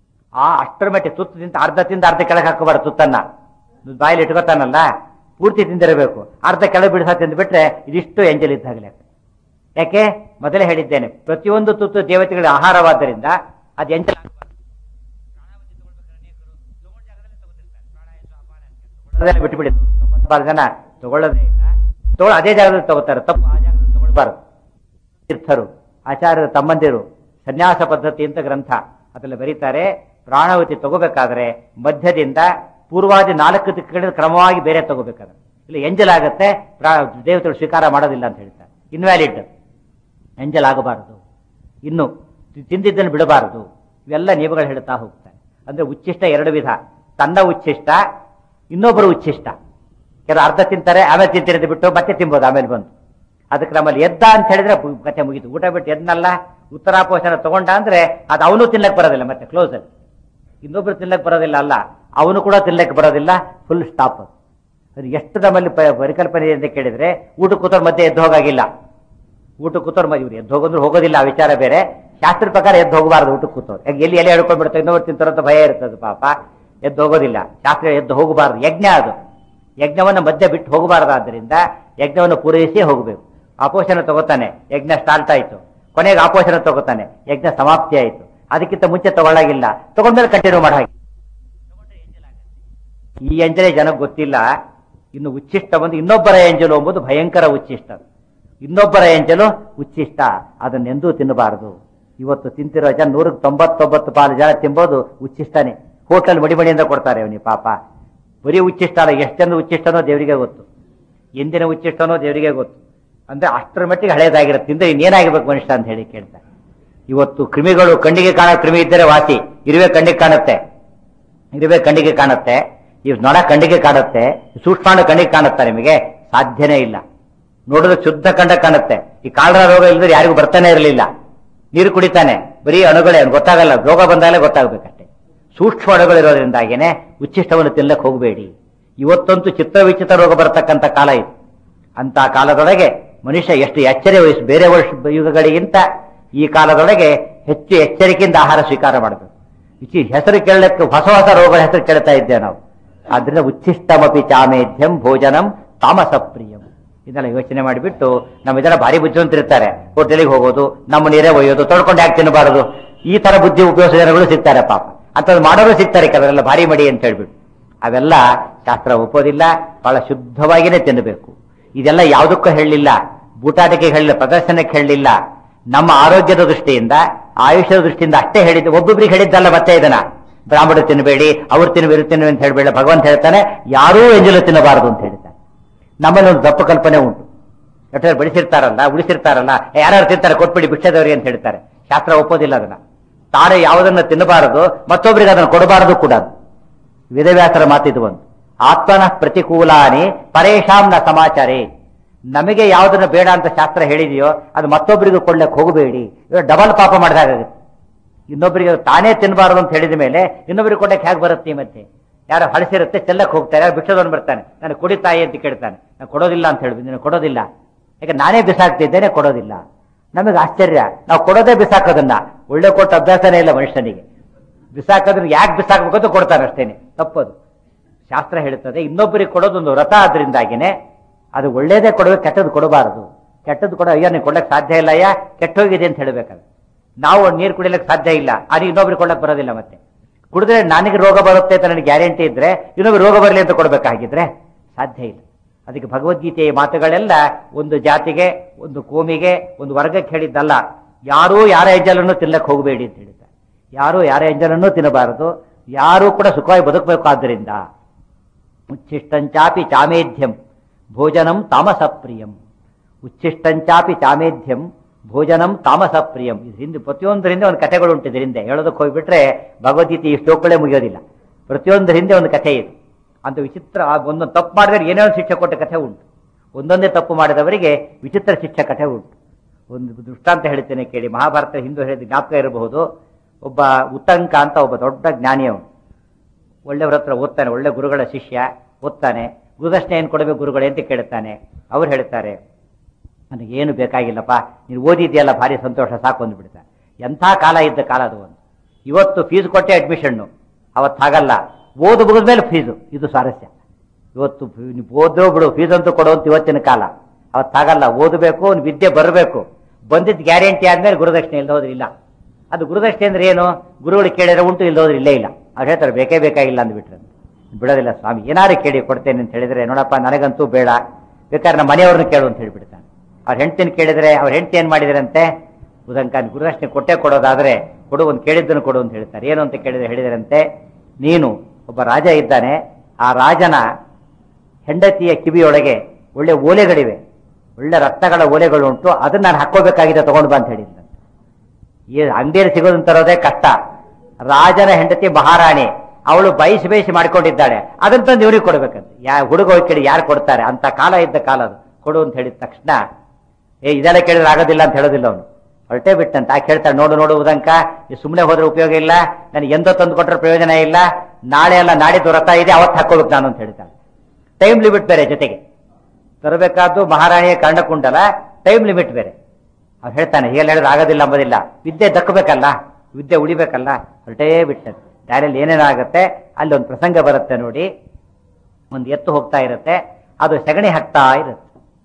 ಆ ಅಷ್ಟರ ಮಟ್ಟಿಗೆ ತುತ್ತು ತಿಂತ ಅರ್ಧ ತಿಂದ ಅರ್ಧ ಕೆಳಗೆ ಹಾಕೋಬಾರ್ದು ತುತ್ತನ್ನ ಬಾಯಲ್ಲಿ ಇಟ್ಕೋತಾನಲ್ಲ ಪೂರ್ತಿ ತಿಂದಿರಬೇಕು ಅರ್ಧ ಕೆಳಗೆ ಬಿಡಿಸ ತಿಂದ್ಬಿಟ್ರೆ ಇದಿಷ್ಟು ಎಂಜಲ್ ಇದ್ದಾಗಲೇ ಯಾಕೆ ಮೊದಲೇ ಹೇಳಿದ್ದೇನೆ ಪ್ರತಿಯೊಂದು ತುತ್ತು ದೇವತೆಗಳ ಆಹಾರವಾದ್ದರಿಂದ ಅದು ಎಂಜಲ್ ಬಿಟ್ಟುಬಿಡಿ ತೊಂಬತ್ತಾರು ಜನ ತಗೊಳ್ಳೋದೇ ಇಲ್ಲ ತಗೊಳ್ಳ ಅದೇ ಜಾಗದಲ್ಲಿ ತಗೋತಾರೆ ತಪ್ಪು ಆ ಜಾಗದಲ್ಲಿ ತಗೊಳ್ಬಾರ್ದು ತೀರ್ಥರು ಆಚಾರ್ಯರ ತಮ್ಮಂದಿರು ಸನ್ಯಾಸ ಪದ್ಧತಿ ಅಂತ ಗ್ರಂಥ ಅದರಲ್ಲಿ ಬರೀತಾರೆ ಪ್ರಾಣಾವತಿ ತಗೋಬೇಕಾದ್ರೆ ಮಧ್ಯದಿಂದ ಪೂರ್ವಾದಿ ನಾಲ್ಕು ದಿಕ್ಕುಗಳಿಂದ ಕ್ರಮವಾಗಿ ಬೇರೆ ತಗೋಬೇಕಾದ್ರೆ ಇಲ್ಲಿ ಎಂಜಲ್ ಆಗುತ್ತೆ ದೇವತೆಗಳು ಸ್ವೀಕಾರ ಮಾಡೋದಿಲ್ಲ ಅಂತ ಹೇಳ್ತಾರೆ ಇನ್ವ್ಯಾಲಿಡ್ ಎಂಜಲ್ ಆಗಬಾರದು ಇನ್ನು ತಿಂದಿದ್ದನ್ನು ಬಿಡಬಾರದು ಇವೆಲ್ಲ ನಿಯಮಗಳು ಹೇಳ್ತಾ ಹೋಗ್ತಾರೆ ಅಂದ್ರೆ ಉಚ್ಚಿಷ್ಟ ಎರಡು ವಿಧ ತನ್ನ ಉಚ್ಚಿಷ್ಟ ಇನ್ನೊಬ್ಬರು ಉಚ್ಚಿಷ್ಟ ಕೆಲವು ಅರ್ಧ ತಿಂತಾರೆ ಆಮೇಲೆ ತಿಂತಿರೋದು ಬಿಟ್ಟು ಮತ್ತೆ ತಿನ್ಬೋದು ಆಮೇಲೆ ಬಂದು ಅದಕ್ಕೆ ನಮ್ಮಲ್ಲಿ ಎದ್ದ ಅಂತ ಹೇಳಿದ್ರೆ ಕತೆ ಮುಗೀತು ಊಟ ಬಿಟ್ಟು ಎದ್ನಲ್ಲ ಉತ್ತರಾಪೋಷಣ ತಗೊಂಡ ಅಂದ್ರೆ ಅದು ಅವನು ತಿನ್ನಕ್ ಬರೋದಿಲ್ಲ ಮತ್ತೆ ಕ್ಲೋಸ್ ಅಲ್ಲಿ ಇನ್ನೊಬ್ರು ತಿನ್ನಕ್ ಬರೋದಿಲ್ಲ ಅಲ್ಲ ಅವನು ಕೂಡ ತಿನ್ನಕ್ ಬರೋದಿಲ್ಲ ಫುಲ್ ಸ್ಟಾಪ್ ಅದು ಎಷ್ಟು ನಮ್ಮಲ್ಲಿ ಪ- ಪರಿಕಲ್ಪನೆ ಇದೆ ಅಂತ ಕೇಳಿದ್ರೆ ಊಟ ಕೂತೋರ್ ಮಧ್ಯೆ ಎದ್ದು ಹೋಗಾಗಿಲ್ಲ ಊಟ ಕೂತೋರ್ ಮಧ್ಯೆ ಇವ್ರು ಎದ್ದು ಹೋಗೋದ್ರು ಹೋಗೋದಿಲ್ಲ ಆ ವಿಚಾರ ಬೇರೆ ಶಾಸ್ತ್ರ ಪ್ರಕಾರ ಎದ್ದು ಹೋಗಬಾರ್ದು ಊಟ ಕೂತೋರು ಯಾಕೆ ಎಲ್ಲಿ ಎಲೆ ಹೇಳ್ಕೊಂಡ್ಬಿಡ್ತಾರೆ ಇನ್ನೊಬ್ರು ತಿಂತಾರೋ ಅಂತ ಭಯ ಇರ್ತದೆ ಪಾಪ ಎದ್ದು ಹೋಗೋದಿಲ್ಲ ಶಾಸ್ತ್ರ ಎದ್ದು ಹೋಗಬಾರ್ದು ಯಜ್ಞ ಅದು ಯಜ್ಞವನ್ನು ಮಧ್ಯೆ ಬಿಟ್ಟು ಹೋಗಬಾರ್ದಾದ್ರಿಂದ ಯಜ್ಞವನ್ನು ಪೂರೈಸಿ ಹೋಗಬೇಕು ಆಪೋಷಣ ತಗೋತಾನೆ ಯಜ್ಞ ಸ್ಟಾರ್ಟ್ ಆಯ್ತು ಕೊನೆಗೆ ಆಪೋಷಣ ತಗೋತಾನೆ ಯಜ್ಞ ಸಮಾಪ್ತಿ ಆಯ್ತು ಅದಕ್ಕಿಂತ ಮುಂಚೆ ತಗೊಳ್ಳಾಗಿಲ್ಲ ತಗೊಂಡ್ಮೇಲೆ ಕಂಟಿನ್ಯೂ ಮಾಡೋ ಹಾಗೆ ಈ ಎಂಜಲೇ ಜನಕ್ಕೆ ಗೊತ್ತಿಲ್ಲ ಇನ್ನು ಉಚ್ಚಿಷ್ಟ ಬಂದು ಇನ್ನೊಬ್ಬರ ಎಂಜಲು ಎಂಬುದು ಭಯಂಕರ ಉಚ್ಚಿಷ್ಟ ಇನ್ನೊಬ್ಬರ ಎಂಜಲು ಉಚ್ಚಿಷ್ಟ ಅದನ್ನೆಂದೂ ತಿನ್ನಬಾರದು ಇವತ್ತು ತಿಂತಿರೋ ಜನ ನೂರಕ್ಕೆ ತೊಂಬತ್ತೊಂಬತ್ತು ಪಾಲು ಜನ ತಿಂಬೋದು ಉಚ್ಚಿಷ್ಟನೇ ಹೋಟೆಲ್ ಮಡಿ ಮಡಿಯಿಂದ ಕೊಡ್ತಾರೆ ಅವನಿಗೆ ಪಾಪ ಬರೀ ಉಚ್ಚಿಷ್ಟ ಅಲ್ಲ ಎಷ್ಟು ಜನ ಉಚ್ಚಿಷ್ಟನೋ ದೇವರಿಗೆ ಗೊತ್ತು ಎಂದಿನ ಉಚ್ಚಿಷ್ಟನೋ ದೇವರಿಗೆ ಗೊತ್ತು ಅಂದ್ರೆ ಅಷ್ಟರ ಮಟ್ಟಿಗೆ ಹಳೇದಾಗಿರುತ್ತೆ ತಿಂದ್ರೆ ಇನ್ನೇನಾಗಿರ್ಬೇಕು ಮನುಷ್ಯ ಅಂತ ಹೇಳಿ ಕೇಳ್ತಾರೆ ಇವತ್ತು ಕ್ರಿಮಿಗಳು ಕಣ್ಣಿಗೆ ಕಾಣೋ ಕ್ರಿಮಿ ಇದ್ದರೆ ವಾಸಿ ಇರುವೆ ಕಣ್ಣಿಗೆ ಕಾಣುತ್ತೆ ಇರುವೆ ಕಣ್ಣಿಗೆ ಕಾಣುತ್ತೆ ಈ ನೊಣ ಕಣ್ಣಿಗೆ ಕಾಣುತ್ತೆ ಸೂಕ್ಷ್ಮಾಣು ಕಣ್ಣಿಗೆ ಕಾಣುತ್ತಾ ನಿಮಗೆ ಸಾಧ್ಯನೇ ಇಲ್ಲ ನೋಡಿದ್ರೆ ಶುದ್ಧ ಕಂಡ ಕಾಣುತ್ತೆ ಈ ಕಾಲರ ರೋಗ ಇಲ್ಲದ್ರೆ ಯಾರಿಗೂ ಬರ್ತಾನೆ ಇರಲಿಲ್ಲ ನೀರು ಕುಡಿತಾನೆ ಬರೀ ಅಣುಗಳೇ ಅವ್ನಿಗೆ ಗೊತ್ತಾಗಲ್ಲ ರೋಗ ಬಂದಾಗಲೇ ಗೊತ್ತಾಗಬೇಕಷ್ಟೇ ಸೂಕ್ಷ್ಮ ಅಣುಗಳಿರೋದ್ರಿಂದಾಗೇನೆ ಉಚ್ಚಿಷ್ಟವನ್ನು ತಿನ್ನಕ್ಕೆ ಹೋಗಬೇಡಿ ಇವತ್ತಂತೂ ಚಿತ್ರ ವಿಚಿತ್ರ ರೋಗ ಬರತಕ್ಕಂಥ ಕಾಲ ಇದು ಅಂತ ಕಾಲದೊಳಗೆ ಮನುಷ್ಯ ಎಷ್ಟು ಎಚ್ಚರ ವಹಿಸಿ ಬೇರೆ ವರ್ಷ ಯುಗಗಳಿಗಿಂತ ಈ ಕಾಲದೊಳಗೆ ಹೆಚ್ಚು ಎಚ್ಚರಿಕೆಯಿಂದ ಆಹಾರ ಸ್ವೀಕಾರ ಮಾಡಬೇಕು ಇಚಿ ಹೆಸರು ಕೇಳಲಿಕ್ಕೆ ಹೊಸ ಹೊಸ ರೋಗಗಳ ಹೆಸರು ಕೇಳ್ತಾ ಇದ್ದೇವೆ ನಾವು ಆದ್ರಿಂದ ಉಚ್ಚಿಷ್ಟಮಪಿ ಚಾಮೇಧ್ಯಂ ಭೋಜನಂ ತಾಮಸ ಪ್ರಿಯಂ ಇದೆಲ್ಲ ಯೋಚನೆ ಮಾಡಿಬಿಟ್ಟು ನಮ್ಮ ಇದರ ಭಾರಿ ಬುದ್ಧಿವಂತರಿರ್ತಾರೆ ಹೋಟೆಲಿಗೆ ಹೋಗೋದು ನಮ್ಮ ನೀರೇ ಒಯ್ಯೋದು ತೊಳ್ಕೊಂಡು ಯಾಕೆ ತಿನ್ನಬಾರದು ಈ ತರ ಬುದ್ಧಿ ಉಪಯೋಗಿಸೋ ಜನಗಳು ಸಿಗ್ತಾರೆ ಪಾಪ ಅಂಥದ್ದು ಮಾಡೋರು ಸಿಗ್ತಾರೆ ಕೆಲವರೆಲ್ಲ ಭಾರಿ ಮಡಿ ಅಂತ ಹೇಳ್ಬಿಟ್ಟು ಅವೆಲ್ಲ ಶಾಸ್ತ್ರ ಒಪ್ಪೋದಿಲ್ಲ ಬಹಳ ಶುದ್ಧವಾಗಿಯೇ ತಿನ್ನಬೇಕು ಇದೆಲ್ಲ ಯಾವುದಕ್ಕೂ ಹೇಳಲಿಲ್ಲ ಬೂಟಾಟಿಕೆ ಹೇಳಿಲ್ಲ ಪ್ರದರ್ಶನಕ್ಕೆ ಹೇಳಲಿಲ್ಲ ನಮ್ಮ ಆರೋಗ್ಯದ ದೃಷ್ಟಿಯಿಂದ ಆಯುಷ್ಯದ ದೃಷ್ಟಿಯಿಂದ ಅಷ್ಟೇ ಹೇಳಿದ್ದು ಒಬ್ಬೊಬ್ರಿಗೆ ಹೇಳಿದ್ದಲ್ಲ ಮತ್ತೆ ಇದನ್ನ ಬ್ರಾಹ್ಮಣರು ತಿನ್ನಬೇಡಿ ಅವ್ರು ತಿನ್ನಬೇಡಿ ತಿನ್ನುವ ಅಂತ ಹೇಳಬೇಡ ಭಗವಂತ ಹೇಳ್ತಾನೆ ಯಾರೂ ಎಂಜಲು ತಿನ್ನಬಾರದು ಅಂತ ಹೇಳ್ತಾನೆ ನಮ್ಮಲ್ಲಿ ಒಂದು ದಪ್ಪ ಕಲ್ಪನೆ ಉಂಟು ಎಷ್ಟೋ ಬಡಿಸಿರ್ತಾರಲ್ಲ ಉಳಿಸಿರ್ತಾರಲ್ಲ ಯಾರು ತಿಂತಾರೆ ಕೊಟ್ಬಿಡಿ ಭಿಕ್ಷದವರಿಗೆ ಅಂತ ಹೇಳ್ತಾರೆ ಶಾಸ್ತ್ರ ಒಪ್ಪೋದಿಲ್ಲ ಅದನ್ನ ತಾನು ಯಾವುದನ್ನ ತಿನ್ನಬಾರದು ಮತ್ತೊಬ್ಬರಿಗೆ ಅದನ್ನು ಕೊಡಬಾರದು ಕೂಡ ವೇದವ್ಯಾಸರ ಮಾತಿದು ಒಂದು ಆತ್ಮನ ಪ್ರತಿಕೂಲಾನಿ ಪರೇಶಾಂನ ಸಮಾಚಾರೇ ನಮಗೆ ಯಾವುದನ್ನು ಬೇಡ ಅಂತ ಶಾಸ್ತ್ರ ಹೇಳಿದೆಯೋ ಅದು ಮತ್ತೊಬ್ಬರಿಗೂ ಕೊಡ್ಲಿಕ್ಕೆ ಹೋಗಬೇಡಿ ಇವಾಗ ಡಬಲ್ ಪಾಪ ಮಾಡಿದಾಗುತ್ತೆ ಇನ್ನೊಬ್ಬರಿಗೆ ತಾನೇ ತಿನ್ನಬಾರದು ಅಂತ ಹೇಳಿದ ಮೇಲೆ ಇನ್ನೊಬ್ಬರಿಗೆ ಕೊಡಕ್ಕೆ ಹೇಗೆ ಬರುತ್ತೆ ಈ ಮತ್ತೆ ಯಾರು ಹಳಸಿರುತ್ತೆ ಚೆಲ್ಲಕ್ಕೆ ಹೋಗ್ತಾರೆ ಯಾರು ಭಿಕ್ಷದವನು ಬರ್ತಾನೆ ನಾನು ಕುಡಿತಾಯಿ ಅಂತ ಕೇಳ್ತಾನೆ ನಾನು ಕೊಡೋದಿಲ್ಲ ಅಂತ ಹೇಳಿದ್ವಿ ನೀನು ಕೊಡೋದಿಲ್ಲ ಯಾಕೆ ನಾನೇ ಬಿಸಾಕ್ತಿದ್ದೇನೆ ಕೊಡೋದಿಲ್ಲ ನಮಗೆ ಆಶ್ಚರ್ಯ ನಾವು ಕೊಡೋದೇ ಬಿಸಾಕೋದನ್ನ ಒಳ್ಳೆ ಕೊಟ್ಟ ಅಭ್ಯಾಸನೇ ಇಲ್ಲ ಮನುಷ್ಯನಿಗೆ ಬಿಸಾಕೋದನ್ನ ಯಾಕೆ ಬಿಸಾಕಬೇಕು ಅಂತ ಕೊಡ್ತಾನೆ ಅಷ್ಟೇನೆ ತಪ್ಪದು ಶಾಸ್ತ್ರ ಹೇಳುತ್ತದೆ ಇನ್ನೊಬ್ಬರಿಗೆ ಕೊಡೋದೊಂದು ವ್ರತ ಆದ್ರಿಂದಾಗಿನೇ ಅದು ಒಳ್ಳೇದೇ ಕೊಡಬೇಕು ಕೆಟ್ಟದ್ದು ಕೊಡಬಾರದು ಕೆಟ್ಟದ್ದು ಕೊಡೋ ಅಯ್ಯ ನೀವು ಕೊಡಕ್ಕೆ ಸಾಧ್ಯ ಇಲ್ಲ ಅಯ್ಯ ಕೆಟ್ಟೋಗಿದೆ ಅಂತ ಹೇಳ್ಬೇಕಾದ್ರೆ ನಾವು ನೀರು ಕುಡಿಲಿಕ್ಕೆ ಸಾಧ್ಯ ಇಲ್ಲ ಅದು ಇನ್ನೊಬ್ರಿಗೆ ಕೊಡಕ್ಕೆ ಬರೋದಿಲ್ಲ ಮತ್ತೆ ಕುಡಿದ್ರೆ ನನಗೆ ರೋಗ ಬರುತ್ತೆ ಅಂತ ನನಗೆ ಗ್ಯಾರಂಟಿ ಇದ್ರೆ ಇನ್ನೊಬ್ರು ರೋಗ ಬರಲಿ ಅಂತ ಕೊಡಬೇಕಾಗಿದ್ರೆ ಸಾಧ್ಯ ಇಲ್ಲ ಅದಕ್ಕೆ ಭಗವದ್ಗೀತೆಯ ಮಾತುಗಳೆಲ್ಲ ಒಂದು ಜಾತಿಗೆ ಒಂದು ಕೋಮಿಗೆ ಒಂದು ವರ್ಗಕ್ಕೆ ಹೇಳಿದ್ದಲ್ಲ ಯಾರೂ ಯಾರ ಹೆಜ್ಜಲನ್ನು ತಿನ್ನಕ್ಕೆ ಹೋಗಬೇಡಿ ಅಂತ ಹೇಳಿದ್ದಾರೆ ಯಾರೂ ಯಾರ ಹೆಜ್ಜಲನ್ನು ತಿನ್ನಬಾರದು ಯಾರೂ ಕೂಡ ಸುಖವಾಗಿ ಬದುಕಬೇಕು ಆದ್ದರಿಂದ ಉಚ್ಚಿಷ್ಟಂಚಾಪಿ ಚಾಮೇಧ್ಯಂ ಭೋಜನಂ ತಾಮಸ ಪ್ರಿಯಂ ಉಚ್ಚಿಷ್ಟಂಚಾಪಿ ಚಾಮೇಧ್ಯಂ ಭೋಜನಂ ತಾಮಸ ಪ್ರಿಯಂ ಇದು ಹಿಂದೆ ಪ್ರತಿಯೊಂದರ ಹಿಂದೆ ಒಂದು ಕಥೆಗಳು ಉಂಟು ಇದರಿಂದ ಹೇಳೋದಕ್ಕೆ ಹೋಗ್ಬಿಟ್ರೆ ಭಗವದ್ಗೀತೆ ಈ ಶ್ಲೋಕಗಳೇ ಮುಗಿಯೋದಿಲ್ಲ ಪ್ರತಿಯೊಂದರ ಹಿಂದೆ ಒಂದು ಕಥೆ ಇದೆ ಅಂತ ವಿಚಿತ್ರ ಆ ಒಂದೊಂದು ತಪ್ಪು ಮಾಡಿದ್ರೆ ಏನೇನೋ ಶಿಕ್ಷೆ ಕೊಟ್ಟ ಕಥೆ ಉಂಟು ಒಂದೊಂದೇ ತಪ್ಪು ಮಾಡಿದವರಿಗೆ ವಿಚಿತ್ರ ಶಿಕ್ಷೆ ಕಥೆ ಉಂಟು ಒಂದು ದೃಷ್ಟಾಂತ ಹೇಳ್ತೇನೆ ಕೇಳಿ ಮಹಾಭಾರತ ಹಿಂದೂ ಹೇಳಿದ ಜ್ಞಾಪಕ ಇರಬಹುದು ಒಬ್ಬ ಉತ್ತಂಕ ಅಂತ ಒಬ್ಬ ದೊಡ್ಡ ಜ್ಞಾನಿ ಅವನು ಒಳ್ಳೆಯವ್ರ ಹತ್ರ ಓದ್ತಾನೆ ಒಳ್ಳೆ ಗುರುಗಳ ಶಿಷ್ಯ ಓದ್ತಾನೆ ಗುರುದಕ್ಷಿಣೆ ಏನು ಕೊಡಬೇಕು ಗುರುಗಳೇ ಅಂತ ಕೇಳ್ತಾನೆ ಅವ್ರು ಹೇಳ್ತಾರೆ ನನಗೇನು ಬೇಕಾಗಿಲ್ಲಪ್ಪ ನೀನು ಓದಿದ್ಯಲ್ಲ ಭಾರಿ ಸಂತೋಷ ಸಾಕು ಅಂದ್ಬಿಡ್ತಾನೆ ಎಂಥ ಕಾಲ ಇದ್ದ ಕಾಲ ಅದು ಒಂದು ಇವತ್ತು ಫೀಸ್ ಕೊಟ್ಟೆ ಅಡ್ಮಿಷನ್ನು ಅವತ್ತು ಹಾಗಲ್ಲ ಓದು ಮುಗಿದ್ಮೇಲೆ ಫೀಸು ಇದು ಸ್ವಾರಸ್ಯ ಇವತ್ತು ಫೀ- ನೀವು ಓದೋ ಬಿಡು ಫೀಸ್ ಅಂತೂ ಕೊಡು ಅಂತ ಇವತ್ತಿನ ಕಾಲ ಅವತ್ತು ಹಾಗಲ್ಲ ಓದಬೇಕು ಅವ್ನು ವಿದ್ಯೆ ಬರಬೇಕು ಬಂದಿದ್ದ ಗ್ಯಾರಂಟಿ ಆದ್ಮೇಲೆ ಗುರುದಕ್ಷಿಣೆ ಇಲ್ಲದ ಹೋದ್ರೆ ಇಲ್ಲ ಅದು ಗುರುದಕ್ಷಿಣೆ ಅಂದ್ರೆ ಏನು ಗುರುಗಳು ಕೇಳಿದ್ರೆ ಉಂಟು ಇಲ್ಲದ ಹೋದ್ರೆ ಇಲ್ಲೇ ಇಲ್ಲ ಅವ್ರು ಹೇಳ್ತಾರೆ ಬೇಕೇ ಬೇಕಾಗಿಲ್ಲ ಅಂದ್ಬಿಟ್ರೆ ಬಿಡೋದಿಲ್ಲ ಸ್ವಾಮಿ ಏನಾರು ಕೇಳಿ ಕೊಡ್ತೇನೆ ಅಂತ ಹೇಳಿದ್ರೆ ನೋಡಪ್ಪ ನನಗಂತೂ ಬೇಡ ಬೇಕಾದ್ರೆ ನಮ್ಮ ಮನೆಯವ್ರನ್ನ ಕೇಳು ಅಂತ ಹೇಳಿಬಿಡ್ತಾನೆ ಅವ್ರ ಹೆಂಡತಿನ ಕೇಳಿದ್ರೆ ಅವ್ರ ಹೆಂಡತಿ ಏನ್ ಮಾಡಿದ್ರಂತೆ ಉದಂಕ ಗುರುದಕ್ಷಿಣೆ ಕೊಟ್ಟೆ ಕೊಡೋದಾದ್ರೆ ಕೊಡು ಒಂದು ಕೇಳಿದ್ದನ್ನು ಕೊಡು ಅಂತ ಹೇಳ್ತಾರೆ ಏನು ಅಂತ ಕೇಳಿದ್ರೆ ಹೇಳಿದರಂತೆ ನೀನು ಒಬ್ಬ ರಾಜ ಇದ್ದಾನೆ ಆ ರಾಜನ ಹೆಂಡತಿಯ ಕಿವಿಯೊಳಗೆ ಒಳ್ಳೆ ಓಲೆಗಳಿವೆ ಒಳ್ಳೆ ರತ್ನಗಳ ಓಲೆಗಳು ಉಂಟು ಅದನ್ನ ನಾನು ಹಾಕೋಬೇಕಾಗಿದೆ ತಗೊಂಡು ಬಾ ಅಂತ ಹೇಳಿದ್ದಂತೆ ಈ ಅಂಗಡಿಯಲ್ಲಿ ಸಿಗೋದನ್ನ ತರೋದೇ ಕಷ್ಟ ರಾಜನ ಹೆಂಡತಿ ಮಹಾರಾಣಿ ಅವಳು ಬಯಸಿ ಬಯಸಿ ಮಾಡ್ಕೊಂಡಿದ್ದಾಳೆ ಅದನ್ನ ತಂದು ಇವ್ರಿಗೆ ಕೊಡ್ಬೇಕಂತ ಯಾ ಹುಡುಗ ಹೋಗಿ ಕೇಳಿ ಯಾರು ಕೊಡ್ತಾರೆ ಅಂತ ಕಾಲ ಇದ್ದ ಕಾಲ ಅದು ಕೊಡು ಅಂತ ಹೇಳಿದ ತಕ್ಷಣ ಏ ಇದೆಲ್ಲ ಕೇಳಿದ್ರೆ ಆಗೋದಿಲ್ಲ ಅಂತ ಹೇಳೋದಿಲ್ಲ ಅವನು ಹೊರಟೇ ಬಿಟ್ಟಂತ ಆ ಕೇಳ್ತಾಳೆ ನೋಡು ನೋಡು ಉದಂಕ ಈ ಸುಮ್ಮನೆ ಹೋದ್ರೆ ಉಪಯೋಗ ಇಲ್ಲ ನನಗೆ ಎಂದೋ ತಂದು ಕೊಟ್ಟರೆ ಪ್ರಯೋಜನ ಇಲ್ಲ ನಾಳೆ ಎಲ್ಲ ನಾಡಿದ್ದು ವ್ರತ ಇದೆ ಅವತ್ತು ಹಾಕೋಬೇಕು ನಾನು ಅಂತ ಹೇಳ್ತಾಳೆ ಟೈಮ್ ಲಿಮಿಟ್ ಬೇರೆ ಜೊತೆಗೆ ತರಬೇಕಾದ್ದು ಮಹಾರಾಣಿಯ ಕರ್ಣಕುಂಡಲ ಟೈಮ್ ಲಿಮಿಟ್ ಬೇರೆ ಅವ್ರು ಹೇಳ್ತಾನೆ ಹೀಗೆಲ್ಲ ಹೇಳಿದ್ರೆ ಆಗೋದಿಲ್ಲ ಅಂಬೋದಿಲ್ಲ ವಿದ್ಯೆ ದಕ್ಕಬೇಕಲ್ಲ ವಿದ್ಯೆ ಉಳಿಬೇಕಲ್ಲ ಹೊರಟೇ ಬಿಟ್ಟದ್ದು ದಾರಿಯಲ್ಲಿ ಏನೇನಾಗುತ್ತೆ ಅಲ್ಲಿ ಒಂದು ಪ್ರಸಂಗ ಬರುತ್ತೆ ನೋಡಿ ಒಂದು ಎತ್ತು ಹೋಗ್ತಾ ಇರುತ್ತೆ ಅದು ಸಗಣಿ ಹಾಕ್ತಾ ಇರುತ್ತೆ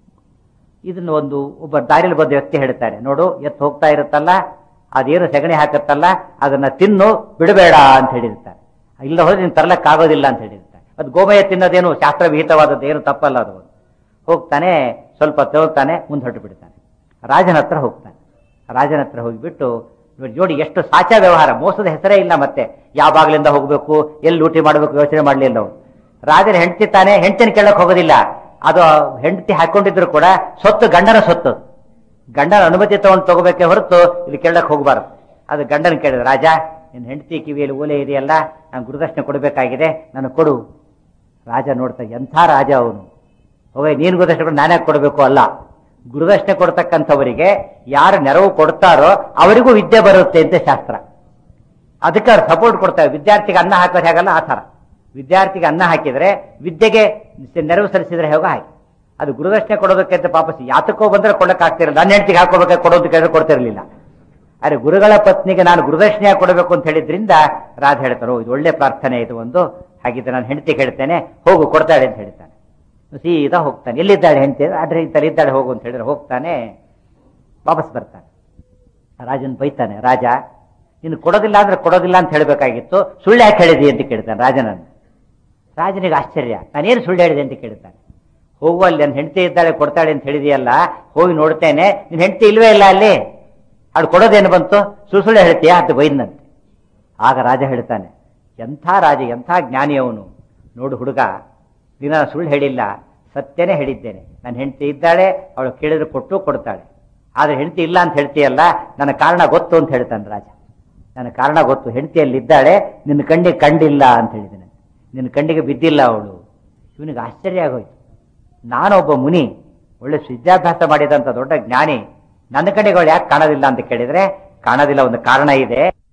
ಇದನ್ನ ಒಂದು ಒಬ್ಬ ದಾರಿಯಲ್ಲಿ ಬಂದ ವ್ಯಕ್ತಿ ಹೇಳ್ತಾರೆ ನೋಡು ಎತ್ತು ಹೋಗ್ತಾ ಇರುತ್ತಲ್ಲ ಅದೇನು ಸಗಣಿ ಹಾಕತ್ತಲ್ಲ ಅದನ್ನ ತಿನ್ನು ಬಿಡಬೇಡ ಅಂತ ಹೇಳಿರ್ತಾರೆ ಇಲ್ಲ ಹೋದ್ರೆ ನೀನು ತರ್ಲಕ್ಕಾಗೋದಿಲ್ಲ ಅಂತ ಹೇಳಿರ್ತಾರೆ ಅದು ಗೋಮಯ ತಿನ್ನೋದೇನು ಶಾಸ್ತ್ರ ವಿಹಿತವಾದದ್ದು ಏನು ತಪ್ಪಲ್ಲ ಅದು ಹೋಗ್ತಾನೆ ಸ್ವಲ್ಪ ತಗೊಳ್ತಾನೆ ಮುಂದೆ ಹೊರಟು ಬಿಡ್ತಾನೆ ರಾಜನ ಹತ್ರ ಹೋಗ್ತಾನೆ ರಾಜನ ಹತ್ರ ಹೋಗಿಬಿಟ್ಟು ನೋಡಿ ನೋಡಿ ಎಷ್ಟು ಸಾಚ ವ್ಯವಹಾರ ಮೋಸದ ಹೆಸರೇ ಇಲ್ಲ ಮತ್ತೆ ಯಾವ ಬಾಗಿಲಿಂದ ಹೋಗಬೇಕು ಎಲ್ಲಿ ಲೂಟಿ ಮಾಡಬೇಕು ಯೋಚನೆ ಮಾಡಲಿಲ್ಲ ಅವ್ರು ರಾಜನ ಹೆಂಡತಿ ತಾನೇ ಹೆಂಡತಿನ ಕೇಳಕ್ ಹೋಗೋದಿಲ್ಲ ಅದು ಹೆಂಡತಿ ಹಾಕೊಂಡಿದ್ರು ಕೂಡ ಸೊತ್ತು ಗಂಡನ ಸೊತ್ತು ಗಂಡನ ಅನುಮತಿ ತಗೊಂಡು ತಗೋಬೇಕೆ ಹೊರತು ಇಲ್ಲಿ ಕೇಳಕ್ ಹೋಗಬಾರ್ದು ಅದು ಗಂಡನ ಕೇಳಿದ ರಾಜ ನಿನ್ನ ಹೆಂಡತಿ ಕಿವಿಯಲ್ಲಿ ಓಲೆ ಇದೆಯಲ್ಲ ನಾನು ಗುರುದಕ್ಷಿಣೆ ಕೊಡಬೇಕಾಗಿದೆ ನಾನು ಕೊಡು ರಾಜ ನೋಡ್ತಾ ಎಂಥ ರಾಜ ಅವನು ಹೋಗ ನೀನು ಗುರುದಕ್ಷಿಣೆ ಕೊಡು ನಾನೇ ಕೊಡಬೇಕು ಅಲ್ಲ ಗುರುದಕ್ಷಿಣೆ ಕೊಡ್ತಕ್ಕಂಥವರಿಗೆ ಯಾರು ನೆರವು ಕೊಡ್ತಾರೋ ಅವರಿಗೂ ವಿದ್ಯೆ ಬರುತ್ತೆ ಅಂತ ಶಾಸ್ತ್ರ ಅದಕ್ಕೆ ಅವ್ರು ಸಪೋರ್ಟ್ ಕೊಡ್ತಾರೆ ವಿದ್ಯಾರ್ಥಿಗೆ ಅನ್ನ ಹಾಕೋದು ಹೇಗಲ್ಲ ಆ ಥರ ವಿದ್ಯಾರ್ಥಿಗೆ ಅನ್ನ ಹಾಕಿದ್ರೆ ವಿದ್ಯೆಗೆ ನೆರವು ಸಲ್ಲಿಸಿದ್ರೆ ಹೇಗೋ ಹಾಗೆ ಅದು ಗುರುದಕ್ಷಿಣೆ ಕೊಡೋದಕ್ಕಂತ ಪಾಪಸ್ ಯಾತಕ್ಕೋ ಬಂದ್ರೆ ಕೊಡಕ್ಕಾಗ್ತಿರಲ್ಲ ನನ್ನ ಹೆಂಡತಿಗೆ ಹಾಕೋಬೇಕಾದ್ರೆ ಕೊಡೋದು ಕೇಳಿದ್ರೆ ಕೊಡ್ತಿರ್ಲಿಲ್ಲ ಅರೆ ಗುರುಗಳ ಪತ್ನಿಗೆ ನಾನು ಗುರುದಕ್ಷಿಣೆ ಕೊಡಬೇಕು ಅಂತ ಹೇಳಿದ್ರಿಂದ ರಾಜ ಹೇಳ್ತಾರೋ ಇದು ಒಳ್ಳೆ ಪ್ರಾರ್ಥನೆ ಇದು ಒಂದು ಹಾಗಿದ್ರೆ ನಾನು ಹೆಂಡತಿ ಹೇಳ್ತೇನೆ ಹೋಗು ಕೊಡ್ತಾಳೆ ಅಂತ ಹೇಳ್ತಾನೆ ಸೀದಾ ಹೋಗ್ತಾನೆ ಎಲ್ಲಿದ್ದಾಳೆ ಹೆಂಡತಿ ಆದ್ರೆ ಇಂತಲ್ಲಿ ಇದ್ದಾಳೆ ಹೋಗು ಅಂತ ಹೇಳಿದ್ರೆ ಹೋಗ್ತಾನೆ ವಾಪಸ್ ಬರ್ತಾನೆ ರಾಜನ್ ಬೈತಾನೆ ರಾಜ ನೀನು ಕೊಡೋದಿಲ್ಲ ಅಂದ್ರೆ ಕೊಡೋದಿಲ್ಲ ಅಂತ ಹೇಳಬೇಕಾಗಿತ್ತು ಸುಳ್ಳು ಯಾಕೆ ಹೇಳಿದಿ ಅಂತ ಕೇಳ್ತಾನೆ ರಾಜನನ್ನು ರಾಜನಿಗೆ ಆಶ್ಚರ್ಯ ನಾನೇನು ಸುಳ್ಳು ಹೇಳಿದೆ ಅಂತ ಕೇಳ್ತಾನೆ ಹೋಗುವಲ್ಲಿ ನನ್ನ ಹೆಂಡತಿ ಇದ್ದಾಳೆ ಕೊಡ್ತಾಳೆ ಅಂತ ಹೇಳಿದೆಯಲ್ಲ ಹೋಗಿ ನೋಡ್ತೇನೆ ನಿನ್ನ ಹೆಂಡತಿ ಇಲ್ವೇ ಇಲ್ಲ ಅಲ್ಲಿ ಅವಳು ಕೊಡೋದೇನು ಬಂತು ಸುಳ್ಳು ಸುಳ್ಳು ಹೇಳ್ತೀಯಾ ಅಂತ ಬೈದಂತೆ ಆಗ ರಾಜ ಹೇಳ್ತಾನೆ ಎಂಥ ರಾಜ ಎಂಥ ಜ್ಞಾನಿ ಅವನು ನೋಡು ಹುಡುಗ ದಿನ ಸುಳ್ಳು ಹೇಳಿಲ್ಲ ಸತ್ಯನೇ ಹೇಳಿದ್ದೇನೆ ನನ್ನ ಹೆಂಡತಿ ಇದ್ದಾಳೆ ಅವಳು ಕೇಳಿದ್ರೆ ಕೊಟ್ಟು ಕೊಡ್ತಾಳೆ ಆದರೆ ಹೆಂಡತಿ ಇಲ್ಲ ಅಂತ ಹೇಳ್ತೀಯಲ್ಲ ನನ್ನ ಕಾರಣ ಗೊತ್ತು ಅಂತ ಹೇಳ್ತಾನೆ ರಾಜ ನನ್ನ ಕಾರಣ ಗೊತ್ತು ಹೆಂಡತಿಯಲ್ಲಿ ಇದ್ದಾಳೆ ನಿನ್ನ ಕಣ್ಣಿಗೆ ಕಂಡಿಲ್ಲ ಅಂತ ಹೇಳಿದ್ದೇನೆ ನಿನ್ನ ಕಣ್ಣಿಗೆ ಬಿದ್ದಿಲ್ಲ ಅವಳು ಇವನಿಗೆ ಆಶ್ಚರ್ಯ ಆಗೋಯ್ತು ನಾನೊಬ್ಬ ಮುನಿ ಒಳ್ಳೆ ವಿದ್ಯಾಭ್ಯಾಸ ಮಾಡಿದಂಥ ದೊಡ್ಡ ಜ್ಞಾನಿ ನನ್ನ ಕಡೆಗೆ ಅವಳು ಯಾಕೆ ಕಾಣೋದಿಲ್ಲ ಅಂತ ಕೇಳಿದ್ರೆ ಕಾಣೋದಿಲ್ಲ ಒಂದು ಕಾರಣ ಇದೆ